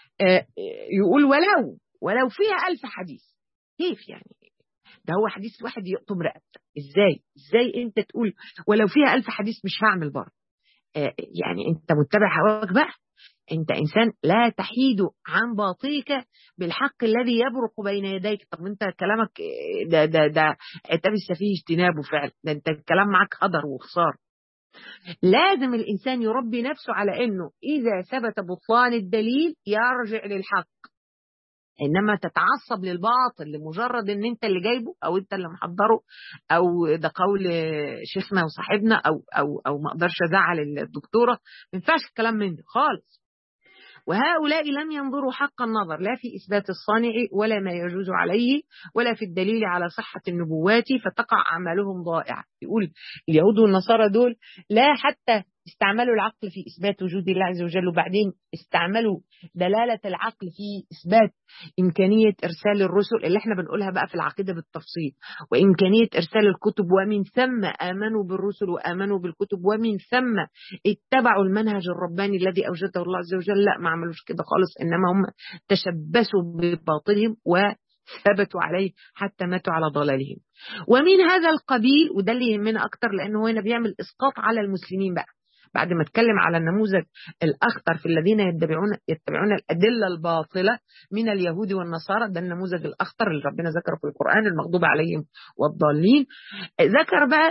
A: يقول ولو ولو فيها ألف حديث كيف يعني ده هو حديث واحد يقطم رقبتك ازاي ازاي انت تقول ولو فيها ألف حديث مش هعمل برضه يعني انت متبع هواك بقى انت انسان لا تحيد عن باطلك بالحق الذي يبرق بين يديك طب انت كلامك ده ده ده التبس فيه اجتنابه فعلا ده انت الكلام معاك هدر وخسار لازم الانسان يربي نفسه على انه اذا ثبت بطلان الدليل يرجع للحق انما تتعصب للباطل لمجرد ان انت اللي جايبه او انت اللي محضره او ده قول شيخنا وصاحبنا او او او ما اقدرش ازعل الدكتوره ما ينفعش الكلام من ده خالص وهؤلاء لم ينظروا حق النظر لا في إثبات الصانع ولا ما يجوز عليه ولا في الدليل على صحة النبوات فتقع أعمالهم ضائعة يقول اليهود والنصارى دول لا حتى استعملوا العقل في إثبات وجود الله عز وجل وبعدين استعملوا دلالة العقل في إثبات إمكانية إرسال الرسل اللي احنا بنقولها بقى في العقيدة بالتفصيل وإمكانية إرسال الكتب ومن ثم آمنوا بالرسل وآمنوا بالكتب ومن ثم اتبعوا المنهج الرباني الذي أوجده الله عز وجل لا ما عملوش كده خالص إنما هم تشبثوا بباطلهم و ثبتوا عليه حتى ماتوا على ضلالهم ومن هذا القبيل وده اللي يهمنا أكتر لأنه هنا بيعمل إسقاط على المسلمين بقى بعد ما اتكلم على النموذج الأخطر في الذين يتبعون يتبعون الأدلة الباطلة من اليهود والنصارى ده النموذج الأخطر اللي ربنا ذكره في القرآن المغضوب عليهم والضالين ذكر بقى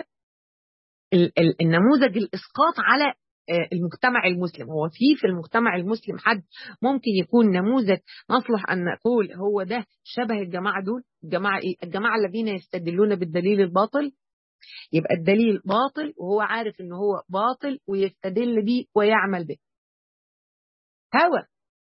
A: النموذج الإسقاط على المجتمع المسلم هو في في المجتمع المسلم حد ممكن يكون نموذج نصلح أن نقول هو ده شبه الجماعة دول الجماعة إيه؟ الجماعة الذين يستدلون بالدليل الباطل يبقى الدليل باطل وهو عارف ان هو باطل ويستدل به ويعمل به هوى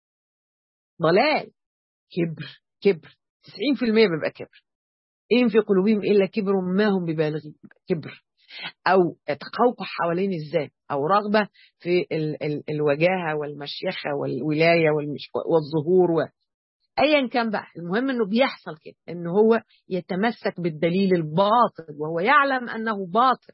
A: ضلال كبر كبر 90% بيبقى كبر إن في قلوبهم إلا كبر ما هم ببالغين كبر أو تقوقع حوالين الذات أو رغبة في ال ال الوجاهة والمشيخة والولاية والظهور و ايا كان بقى المهم انه بيحصل كده ان هو يتمسك بالدليل الباطل وهو يعلم انه باطل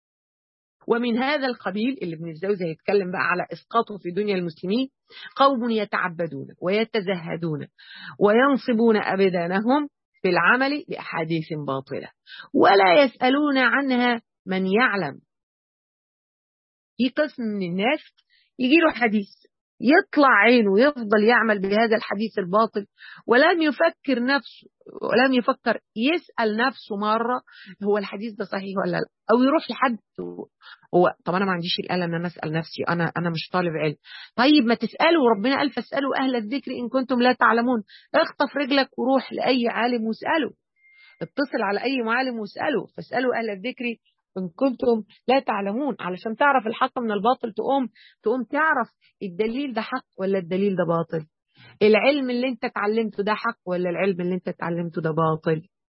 A: ومن هذا القبيل اللي ابن الزوزي هيتكلم بقى على اسقاطه في دنيا المسلمين قوم يتعبدون ويتزهدون وينصبون ابدانهم في العمل باحاديث باطله ولا يسالون عنها من يعلم في قسم من الناس يجي له حديث يطلع عينه ويفضل يعمل بهذا الحديث الباطل ولم يفكر نفسه ولم يفكر يسأل نفسه مرة هو الحديث ده صحيح ولا لا أو يروح لحد هو طب أنا ما عنديش الآلة إن أنا أسأل نفسي أنا أنا مش طالب علم طيب ما تسألوا ربنا قال فاسألوا أهل الذكر إن كنتم لا تعلمون اخطف رجلك وروح لأي عالم واسأله اتصل على أي معلم واسأله فاسألوا أهل الذكر إن كنتم لا تعلمون علشان تعرف الحق من الباطل تقوم تقوم تعرف الدليل ده حق ولا الدليل ده باطل العلم اللي انت اتعلمته ده حق ولا العلم اللي انت اتعلمته ده باطل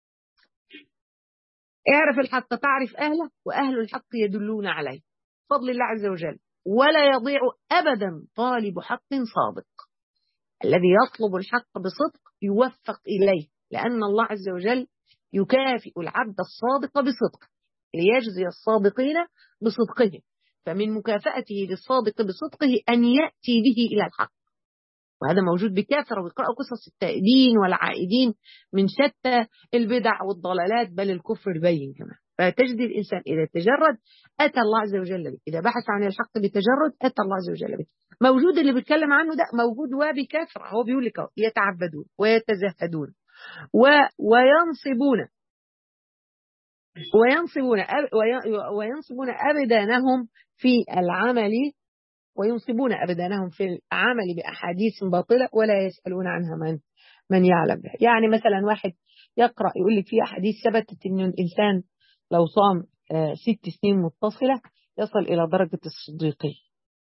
A: اعرف الحق تعرف أهله وأهل الحق يدلون عليه فضل الله عز وجل ولا يضيع أبدا طالب حق صادق الذي يطلب الحق بصدق يوفق إليه لأن الله عز وجل يكافئ العبد الصادق بصدقه ليجزي الصادقين بصدقهم فمن مكافأته للصادق بصدقه أن يأتي به إلى الحق وهذا موجود بكثرة ويقرأوا قصص التائبين والعائدين من شتى البدع والضلالات بل الكفر البين كمان فتجد الإنسان إذا تجرد أتى الله عز وجل به إذا بحث عن الحق بتجرد أتى الله عز وجل به موجود اللي بيتكلم عنه ده موجود وبكثرة هو بيقول لك يتعبدون ويتزهدون و... وينصبون وينصبون أب... وينصبون أبدانهم في العمل وينصبون أبدانهم في العمل بأحاديث باطلة ولا يسألون عنها من من يعلم بها يعني مثلا واحد يقرأ يقول لك في أحاديث ثبتت أن الإنسان لو صام ست سنين متصلة يصل إلى درجة الصديقية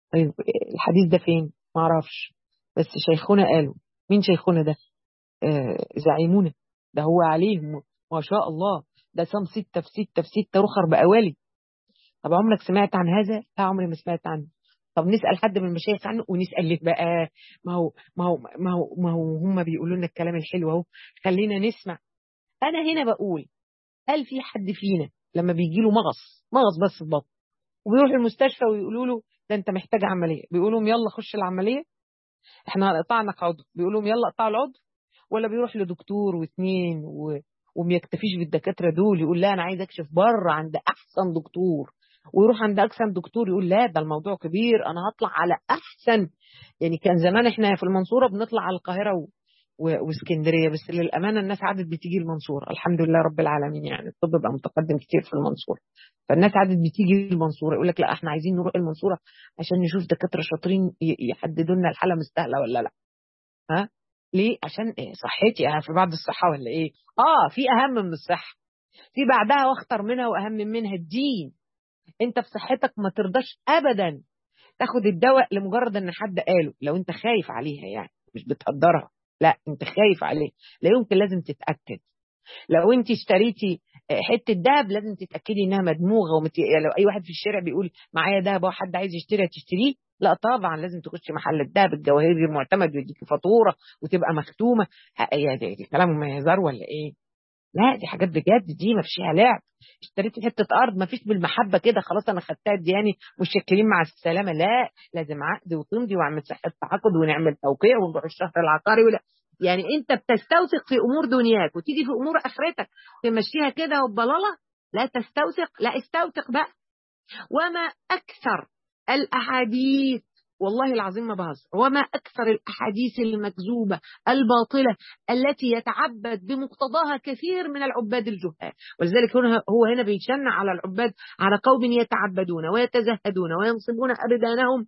A: الحديث ده فين؟ ما اعرفش بس شيخنا قالوا مين شيخنا ده؟ زعيمونا ده هو عليه ما شاء الله ده صام ستة في ستة في ستة رخر بأوالي طب عمرك سمعت عن هذا؟ لا عمري ما سمعت عنه طب نسأل حد من المشايخ عنه ونسأل ليه بقى ما هو ما هو ما هو ما هو هم بيقولوا لنا الكلام الحلو اهو خلينا نسمع انا هنا بقول هل في حد فينا لما بيجي له مغص مغص بس في بطن وبيروح المستشفى ويقولوا له ده انت محتاج عمليه بيقولوا لهم يلا خش العمليه احنا قطعنا عضو بيقولوا لهم يلا قطع العضو ولا بيروح لدكتور واثنين و... وما يكتفيش بالدكاتره دول يقول لا انا عايز اكشف بره عند احسن دكتور ويروح عند احسن دكتور يقول لا ده الموضوع كبير انا هطلع على احسن يعني كان زمان احنا في المنصوره بنطلع على القاهره و... و... واسكندريه بس للامانه الناس عادت بتيجي المنصوره الحمد لله رب العالمين يعني الطب بقى متقدم كتير في المنصوره فالناس عادت بتيجي المنصوره يقول لك لا احنا عايزين نروح المنصوره عشان نشوف دكاتره شاطرين يحددوا لنا الحاله مستاهله ولا لا ها ليه عشان إيه صحتي انا في بعض الصحه ولا ايه اه في اهم من الصحه في بعدها واخطر منها واهم منها الدين انت في صحتك ما ترضاش ابدا تاخد الدواء لمجرد ان حد قاله لو انت خايف عليها يعني مش بتقدرها لا انت خايف عليه لا يمكن لازم تتاكد لو انت اشتريتي حته دهب لازم تتاكدي انها مدموغه ومت... يعني لو اي واحد في الشارع بيقول معايا دهب وحد عايز يشتري هتشتريه لا طبعا لازم تخش محل الدهب الجواهري المعتمد ويديك فاتوره وتبقى مختومه يعني دي كلام هزار ولا ايه لا دي حاجات بجد دي ما فيش لعب اشتريت حته ارض ما فيش بالمحبه كده خلاص انا خدتها دياني متشكرين مع السلامه لا لازم عقد وتمضي واعمل صحه تعاقد ونعمل توقيع ونروح الشهر العقاري ولا يعني انت بتستوثق في امور دنياك وتيجي في امور اخرتك تمشيها كده وبلاله لا تستوثق لا استوثق بقى وما اكثر الاحاديث والله العظيم ما بهزر وما أكثر الأحاديث المكذوبة الباطلة التي يتعبد بمقتضاها كثير من العباد الجهال ولذلك هنا هو هنا بيشنع على العباد على قوم يتعبدون ويتزهدون وينصبون أبدانهم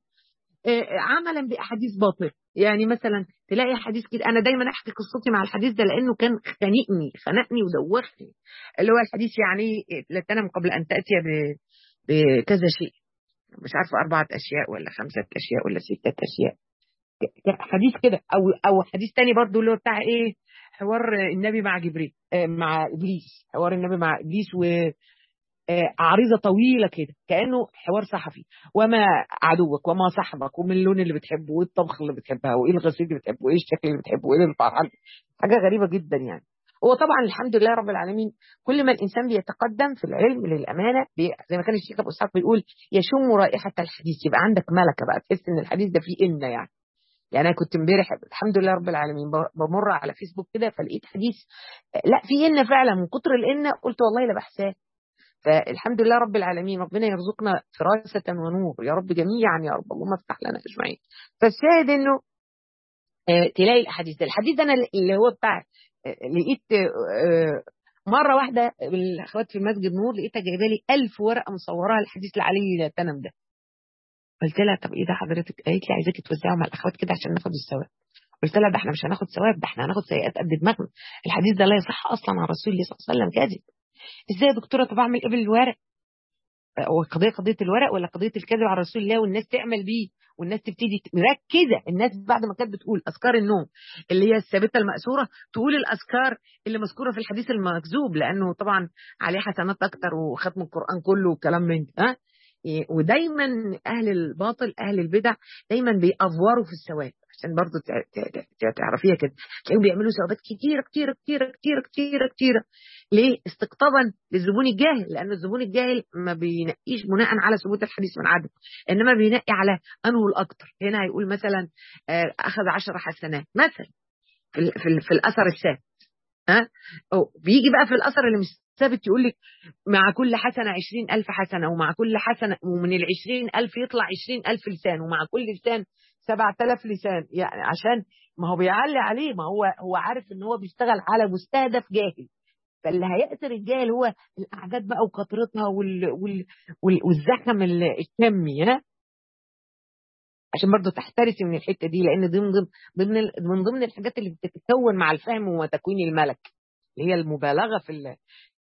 A: عملا بأحاديث باطلة يعني مثلا تلاقي حديث كده أنا دايما أحكي قصتي مع الحديث ده لأنه كان خانقني خنقني ودوخني اللي هو الحديث يعني لا تنم قبل أن تأتي بكذا شيء مش عارفه أربعة أشياء ولا خمسة أشياء ولا ستة أشياء حديث كده أو أو حديث تاني برضو اللي هو بتاع إيه حوار النبي مع جبريل آه مع إبليس حوار النبي مع إبليس و عريضة طويلة كده كأنه حوار صحفي وما عدوك وما صاحبك ومن اللون اللي بتحبه وايه الطبخ اللي بتحبها وايه الغسيل اللي بتحبه وايه الشكل اللي بتحبه وايه الفرحان حاجة غريبة جدا يعني هو طبعا الحمد لله رب العالمين كل ما الانسان بيتقدم في العلم للامانه بي زي ما كان الشيخ ابو اسحاق بيقول يشم رائحه الحديث يبقى عندك ملكه بقى تحس ان الحديث ده فيه ان يعني يعني انا كنت امبارح الحمد لله رب العالمين بمر على فيسبوك كده فلقيت حديث لا في ان فعلا من كتر الان قلت والله لا بحثاه فالحمد لله رب العالمين ربنا يرزقنا فراسة ونور يا رب جميعا يا رب اللهم افتح لنا اجمعين فالشاهد انه آه تلاقي الاحاديث ده الحديث انا اللي هو بتاع آه لقيت آه مره واحده الاخوات في مسجد نور لقيتها جايبه لي 1000 ورقه مصوراها الحديث العلي لا تنم ده قلت لها طب ايه ده حضرتك قالت لي عايزاكي توزعهم على الاخوات كده عشان ناخد الثواب قلت لها ده احنا مش هناخد ثواب ده احنا هناخد سيئات قد دماغنا الحديث ده لا يصح اصلا عن رسول الله صلى الله عليه وسلم كاذب ازاي يا دكتوره طب اعمل ايه بالورق هو القضيه قضيه الورق ولا قضيه الكذب على رسول الله والناس تعمل بيه والناس تبتدي مركزه الناس بعد ما كانت بتقول اذكار النوم اللي هي الثابته الماسوره تقول الاذكار اللي مذكوره في الحديث المكذوب لانه طبعا عليه حسنات اكتر وختم القران كله وكلام من ها ودايما اهل الباطل اهل البدع دايما بيأفوروا في الثواب عشان برضه تعرفيها كده تلاقيهم بيعملوا ثوابات كتيره كتيره كتيره كتيره كتيره كتيره ليه؟ استقطابا للزبون الجاهل لان الزبون الجاهل ما بينقيش بناء على ثبوت الحديث من عدم انما بينقي على انه الاكثر هنا هيقول مثلا اخذ عشر حسنات مثلا في, في, في الاثر الثابت ها أو بيجي بقى في الاثر اللي مش ثابت يقول لك مع كل حسنه 20000 حسنه ومع كل حسنه ومن ال 20000 يطلع 20000 لسان ومع كل لسان 7000 لسان يعني عشان ما هو بيعلي عليه ما هو هو عارف ان هو بيشتغل على مستهدف جاهل فاللي هيأثر الجاهل هو الاعداد بقى وكثرتها وال... وال... وال... والزخم الكمي ها عشان برضه تحترسي من الحته دي لان دي من ضمن ضمن من ضمن الحاجات اللي بتتكون مع الفهم وتكوين الملك اللي هي المبالغه في ال...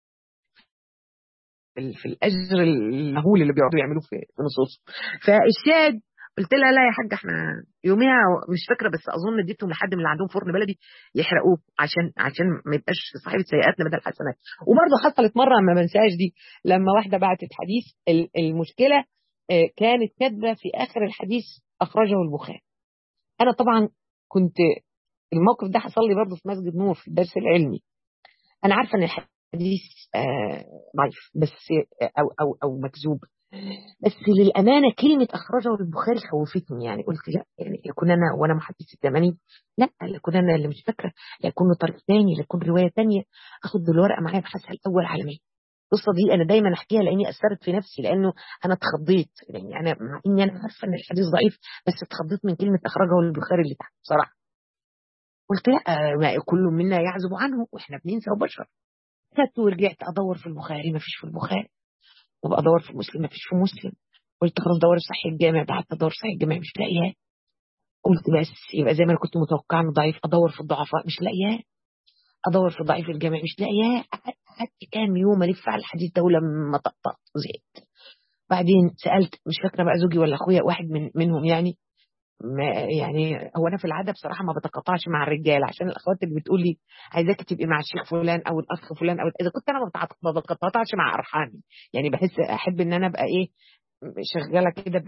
A: في الاجر المهول اللي بيقعدوا يعملوه في نصوصه فالشاهد قلت لها لا يا حاجه احنا يوميها مش فاكره بس اظن اديتهم لحد من اللي عندهم فرن بلدي يحرقوه عشان عشان ما يبقاش صاحبه سيئاتنا بدل حسنات وبرضه حصلت مره ما بنساهاش دي لما واحده بعتت حديث المشكله كانت كاتبه في اخر الحديث اخرجه البخاري انا طبعا كنت الموقف ده حصل لي برضه في مسجد نور في الدرس العلمي انا عارفه ان الحديث ضعيف بس او او او مكذوب بس للامانه كلمه اخرجه البخاري خوفتني يعني قلت لا يعني يكون انا وانا محدث الثمانين لا يكون انا اللي مش فاكره يكون طريق ثاني يكون روايه ثانيه اخد الورقه معايا ابحثها الاول على مين القصه دي انا دايما احكيها لاني اثرت في نفسي لانه انا اتخضيت يعني انا مع اني انا عارفه ان الحديث ضعيف بس اتخضيت من كلمه اخرجه البخاري اللي تحت بصراحه قلت لا ما كل منا يعزب عنه واحنا بننسى وبشر خدت ورجعت ادور في البخاري ما فيش في البخاري وبقى ادور في مسلم ما فيش في مسلم قلت خلاص دور في صحيح الجامع بعد ادور في صحيح الجامع مش لاقياه قلت بس يبقى زي ما انا كنت متوقعه انه ضعيف ادور في الضعفاء مش لاقياه ادور في ضعيف الجامع مش لاقياه قعدت كام يوم الف على الحديث ده ولما طقطقت زهقت بعدين سالت مش فاكره بقى زوجي ولا اخويا واحد من منهم يعني ما يعني هو انا في العاده بصراحه ما بتقاطعش مع الرجال عشان الاخوات اللي بتقول لي عايزاك تبقي مع الشيخ فلان او الاخ فلان او اذا كنت انا ما بتقاطعش مع ارحامي يعني بحس احب ان انا ابقى ايه شغاله كده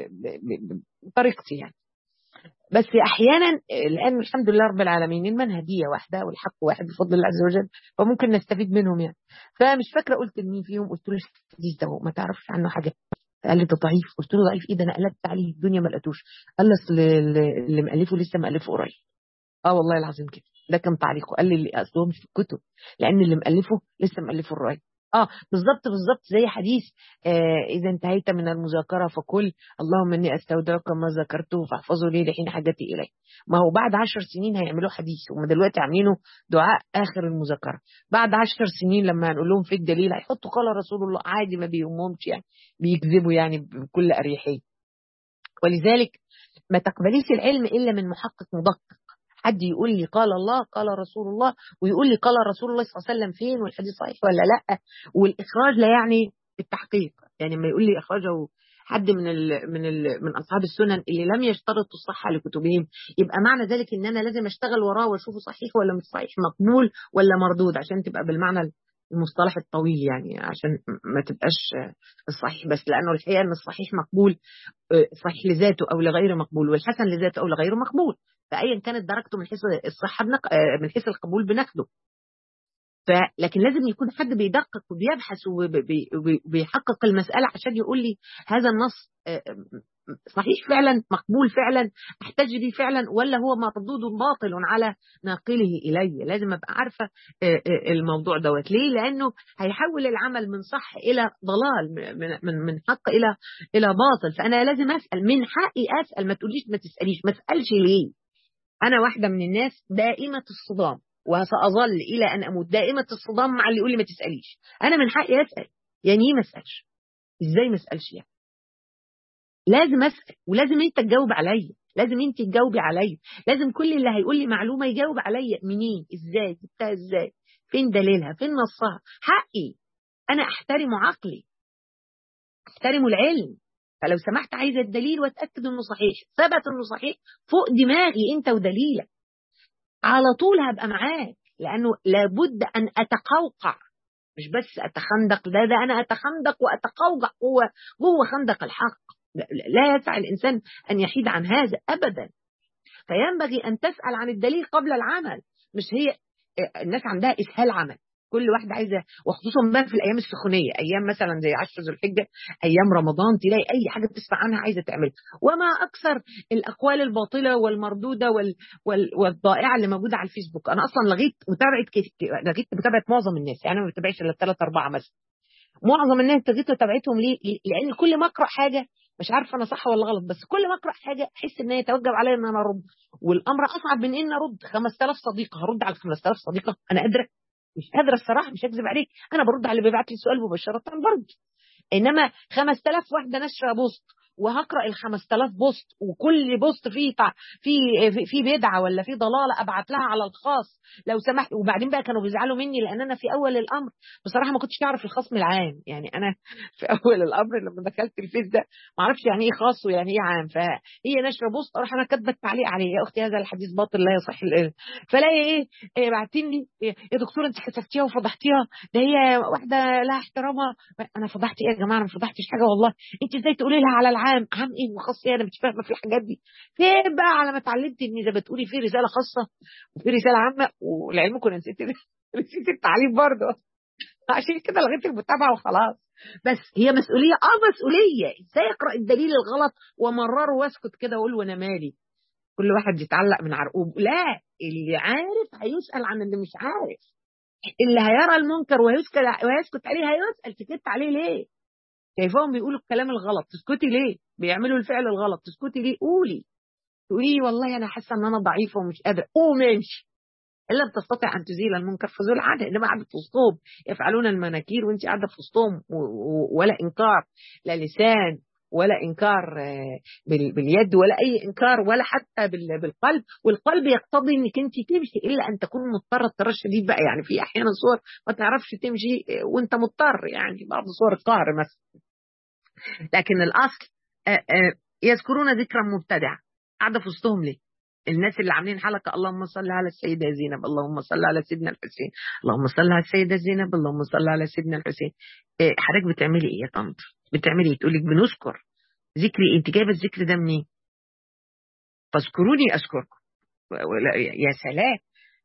A: بطريقتي يعني بس احيانا لان الحمد لله رب العالمين المنهجيه واحده والحق واحد بفضل الله عز وجل فممكن نستفيد منهم يعني فمش فاكره قلت لمين فيهم قلت له الحديث ده ما تعرفش عنه حاجه قال لي ده ضعيف قلت له ضعيف ايه ده انا قلبت عليه الدنيا ما لقيتوش قال لي اصل اللي مالفه لسه مالفه قريب اه والله العظيم كده ده كان تعليقه قال لي اصل هو مش في الكتب لان اللي مالفه لسه مالفه قريب اه بالظبط بالظبط زي حديث آه اذا انتهيت من المذاكره فقل اللهم اني استودعك ما ذكرته فاحفظه لي لحين حاجتي اليه ما هو بعد عشر سنين هيعملوا حديث هم دلوقتي عاملينه دعاء اخر المذاكره بعد عشر سنين لما هنقول لهم في الدليل هيحطوا قال رسول الله عادي ما بيهمهمش يعني بيكذبوا يعني بكل اريحيه ولذلك ما تقبليش العلم الا من محقق مدقق حد يقول لي قال الله قال رسول الله ويقول لي قال رسول الله صلى الله عليه وسلم فين والحديث صحيح ولا لا والاخراج لا يعني التحقيق يعني ما يقول لي اخرجه حد من ال من ال من اصحاب السنن اللي لم يشترطوا الصحه لكتبهم يبقى معنى ذلك ان انا لازم اشتغل وراه واشوفه صحيح ولا مش صحيح مقبول ولا مردود عشان تبقى بالمعنى المصطلح الطويل يعني عشان ما تبقاش الصحيح بس لانه الحقيقه ان الصحيح مقبول صحيح لذاته او لغير مقبول والحسن لذاته او لغير مقبول فايا كانت درجته من حيث الصحه بنق... من حيث القبول بناخده فلكن لازم يكون حد بيدقق وبيبحث وبيحقق المساله عشان يقول لي هذا النص صحيح فعلا مقبول فعلا احتج به فعلا ولا هو مردود باطل على ناقله الي لازم ابقى عارفه الموضوع دوت ليه لانه هيحول العمل من صح الى ضلال من من حق الى الى باطل فانا لازم اسال من حقي اسال ما تقوليش ما تساليش ما اسالش ليه انا واحده من الناس دائمه الصدام وساظل الى ان اموت دائمه الصدام مع اللي يقول لي ما تساليش انا من حقي اسال يعني ايه ما اسالش ازاي ما اسالش يعني لازم اسال ولازم انت تجاوب عليا لازم انت تجاوبي عليا لازم كل اللي هيقول لي معلومه يجاوب عليا منين ازاي جبتها ازاي فين دليلها فين نصها حقي انا احترم عقلي احترم العلم فلو سمحت عايزه الدليل واتاكد انه صحيح ثبت انه صحيح فوق دماغي انت ودليلك على طول هبقى معاك لانه لابد ان اتقوقع مش بس اتخندق ده ده انا اتخندق واتقوقع جوه جوه خندق الحق لا يسع الانسان ان يحيد عن هذا ابدا فينبغي ان تسال عن الدليل قبل العمل مش هي الناس عندها اسهال عمل كل واحده عايزه وخصوصا بقى في الايام السخونيه ايام مثلا زي 10 ذو الحجه ايام رمضان تلاقي اي حاجه بتسمع عنها عايزه تعملها وما اكثر الاقوال الباطله والمردوده وال... وال... والضائعه اللي موجوده على الفيسبوك انا اصلا لغيت متابعه كيف... لغيت متابعه معظم الناس يعني ما بتابعش الا ثلاث اربعه مثلا معظم الناس لغيت متابعتهم ليه؟ لان كل ما اقرا حاجه مش عارفه انا صح ولا غلط بس كل ما اقرا حاجه احس ان هي يتوجب عليا ان انا ارد والامر اصعب من ان ارد 5000 صديقه هرد على 5000 صديقه انا قادره مش قادره الصراحه مش هكذب عليك انا برد على اللي بيبعت لي سؤال مباشره برد انما 5000 واحده نشره بوست وهقرا ال 5000 بوست وكل بوست فيه في في بدعه ولا في ضلاله ابعت لها على الخاص لو سمحت وبعدين بقى كانوا بيزعلوا مني لان انا في اول الامر بصراحه ما كنتش اعرف الخصم العام يعني انا في اول الامر لما دخلت الفيس ده ما اعرفش يعني ايه خاص ويعني ايه عام فهي نشره بوست اروح انا كاتبه التعليق عليه يا اختي هذا الحديث باطل لا يصح فلاقي ايه, إيه بعتين لي إيه يا دكتوره انت كتبتيها وفضحتيها ده هي واحده لها احترامها انا فضحت ايه يا جماعه انا ما فضحتش حاجه والله انت ازاي تقولي لها على العام عام ايه وخاص ايه انا مش فاهمه في الحاجات دي فين بقى على ما اتعلمت ان اذا بتقولي في رساله خاصه وفي رساله عامه ولعلمكم انا نسيت نسيت التعليم برضه عشان كده لغيت المتابعه وخلاص بس هي مسؤوليه اه مسؤوليه ازاي اقرا الدليل الغلط وامرره واسكت كده واقول وانا مالي كل واحد يتعلق من عرقوب لا اللي عارف هيسال عن اللي مش عارف اللي هيرى المنكر ويسكت ويسكت عليه هيسال سكت عليه ليه شايفاهم بيقولوا الكلام الغلط تسكتي ليه بيعملوا الفعل الغلط تسكتي ليه قولي تقولي والله انا حاسه ان انا ضعيفه ومش قادره قومي امشي ان لم تستطع ان تزيل المنكر فزول عنه انما قاعده في وسطهم يفعلون المناكير وانت قاعده في وسطهم ولا انكار لا لسان ولا انكار باليد ولا اي انكار ولا حتى بالقلب والقلب يقتضي انك انت تمشي الا ان تكون مضطره اضطرار شديد بقى يعني في احيانا صور ما تعرفش تمشي وانت مضطر يعني بعض صور القهر مثلا لكن الاصل يذكرون ذكرا مبتدعا قاعده في وسطهم ليه؟ الناس اللي عاملين حلقه اللهم صل على السيده زينب اللهم صل على سيدنا الحسين اللهم صل على السيده زينب اللهم صل على سيدنا الحسين إيه حضرتك بتعملي ايه يا طنط بتعملي ايه تقول لك بنذكر ذكري انت جايبه الذكر ده منين فاذكروني اذكركم يا سلام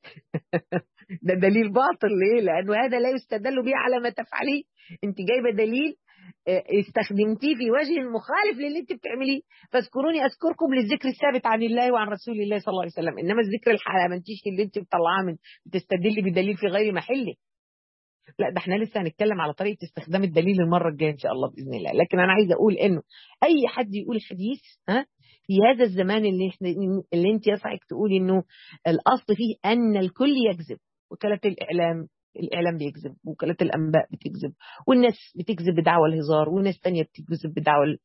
A: ده دليل باطل ليه لانه هذا لا يستدل به على ما تفعليه انت جايبه دليل استخدمتيه في وجه مخالف للي انت بتعمليه فاذكروني اذكركم للذكر الثابت عن الله وعن رسول الله صلى الله عليه وسلم انما الذكر الحلمنتيش اللي انت بتطلعاه من بتستدلي بدليل في غير محله لا ده احنا لسه هنتكلم على طريقه استخدام الدليل المره الجايه ان شاء الله باذن الله لكن انا عايزه اقول انه اي حد يقول حديث ها في هذا الزمان اللي احنا اللي انت يسعك تقولي انه الاصل فيه ان الكل يكذب وكاله الاعلام الاعلام بيكذب وكالات الانباء بتكذب والناس بتكذب بدعوى الهزار وناس تانية بتكذب بدعوى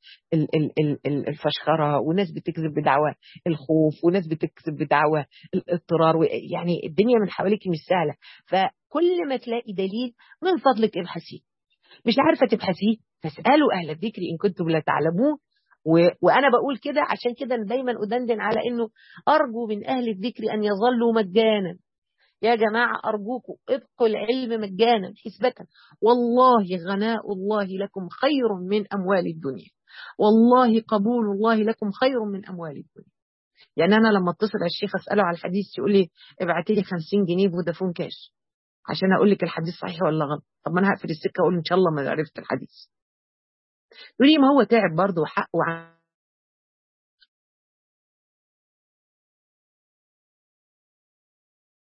A: الفشخره وناس بتكذب بدعوى الخوف وناس بتكذب بدعوى الاضطرار يعني الدنيا من حواليك مش سهله فكل ما تلاقي دليل من فضلك ابحثيه مش عارفه تبحثيه فاسالوا اهل الذكر ان كنتم لا تعلمون و... وانا بقول كده عشان كده دايما ادندن على انه ارجو من اهل الذكر ان يظلوا مجانا يا جماعة أرجوكم ابقوا العلم مجانا حسبة والله غناء الله لكم خير من أموال الدنيا والله قبول الله لكم خير من أموال الدنيا يعني أنا لما اتصل على الشيخ أسأله على الحديث يقول لي ابعتي لي 50 جنيه فودافون كاش عشان أقول لك الحديث صحيح ولا غلط طب ما أنا هقفل السكة أقول إن شاء الله ما عرفت الحديث يقول لي ما هو تعب برضه وحق وعن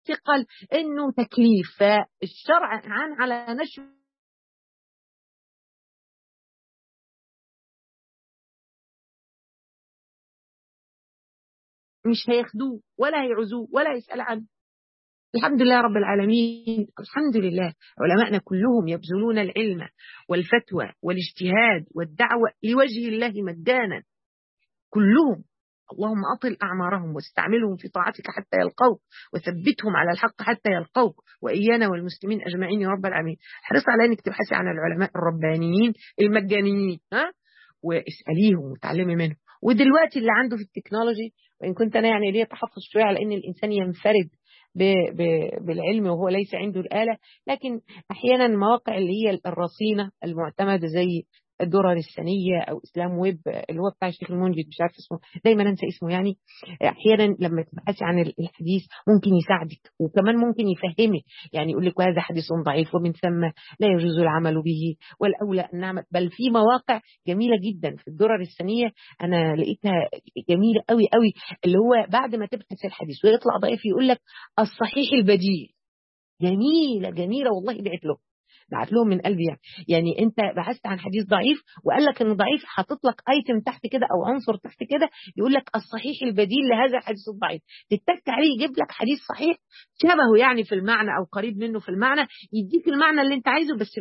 A: ثقل انه تكليف فالشرع عن على نشر مش هياخدوه ولا هيعوزوه ولا يسأل عنه الحمد لله رب العالمين الحمد لله علماءنا كلهم يبذلون العلم والفتوى والاجتهاد والدعوة لوجه الله مجانا كلهم اللهم أطل أعمارهم واستعملهم في طاعتك حتى يلقوك وثبتهم على الحق حتى يلقوك وإيانا والمسلمين أجمعين يا رب العالمين حرص على أنك تبحثي عن العلماء الربانيين المجانيين ها واسأليهم وتعلمي منهم ودلوقتي اللي عنده في التكنولوجي وإن كنت أنا يعني ليه تحفظ شوية على أن الإنسان ينفرد ب ب بالعلم وهو ليس عنده الآلة لكن أحيانا المواقع اللي هي الرصينة المعتمدة زي الدرر السنية أو إسلام ويب اللي هو بتاع الشيخ المنجد مش عارف اسمه دايما أنسى اسمه يعني أحيانا لما تبحثي عن الحديث ممكن يساعدك وكمان ممكن يفهمك يعني يقول لك وهذا حديث ضعيف ومن ثم لا يجوز العمل به والأولى أن نعمل بل في مواقع جميلة جدا في الدرر السنية أنا لقيتها جميلة قوي قوي اللي هو بعد ما تبحث الحديث ويطلع ضعيف يقول لك الصحيح البديل جميلة جميلة والله بعت له بعت لهم من قلبي يعني يعني انت بحثت عن حديث ضعيف وقال لك انه ضعيف حاطط لك ايتم تحت كده او عنصر تحت كده يقول لك الصحيح البديل لهذا الحديث الضعيف تتك عليه يجيب لك حديث صحيح شبهه يعني في المعنى او قريب منه في المعنى يديك المعنى اللي انت عايزه بس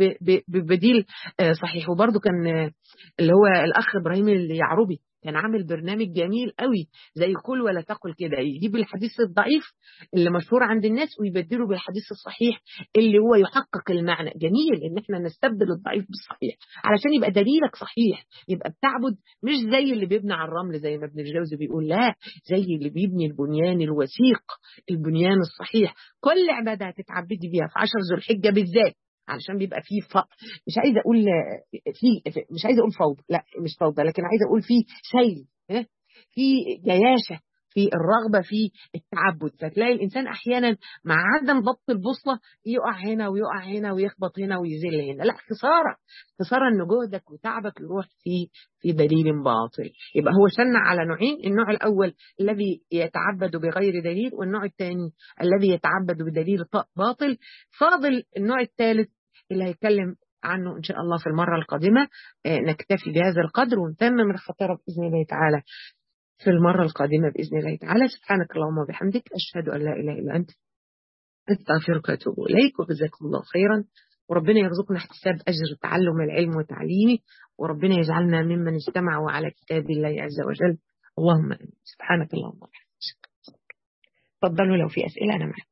A: ببديل صحيح وبرده كان اللي هو الاخ ابراهيم اليعربي كان عامل برنامج جميل قوي زي كل ولا تقل كده يجيب الحديث الضعيف اللي مشهور عند الناس ويبدله بالحديث الصحيح اللي هو يحقق المعنى جميل ان احنا نستبدل الضعيف بالصحيح علشان يبقى دليلك صحيح يبقى بتعبد مش زي اللي بيبني على الرمل زي ما ابن الجوزي بيقول لا زي اللي بيبني البنيان الوثيق البنيان الصحيح كل عباده هتتعبدي بيها في عشر ذو الحجه بالذات علشان بيبقى فيه ف... مش عايزه اقول في مش عايزه اقول فوضى لا مش فوضى لكن عايزه اقول في سيل في جياشه في الرغبه في التعبد فتلاقي الانسان احيانا مع عدم ضبط البوصله يقع هنا ويقع هنا ويخبط هنا ويزل هنا لا خساره خساره ان جهدك وتعبك يروح في في دليل باطل يبقى هو شن على نوعين النوع الاول الذي يتعبد بغير دليل والنوع الثاني الذي يتعبد بدليل باطل فاضل النوع الثالث اللي هيتكلم عنه إن شاء الله في المرة القادمة نكتفي بهذا القدر ونتمم الخطيرة بإذن الله تعالى في المرة القادمة بإذن الله تعالى سبحانك اللهم وبحمدك أشهد أن لا إله إلا أنت أستغفرك وأتوب إليك وجزاكم الله خيرا وربنا يرزقنا احتساب أجر تعلم العلم وتعليمه وربنا يجعلنا ممن استمعوا على كتاب الله عز وجل اللهم آمين سبحانك اللهم وبحمدك تفضلوا لو في أسئلة أنا معك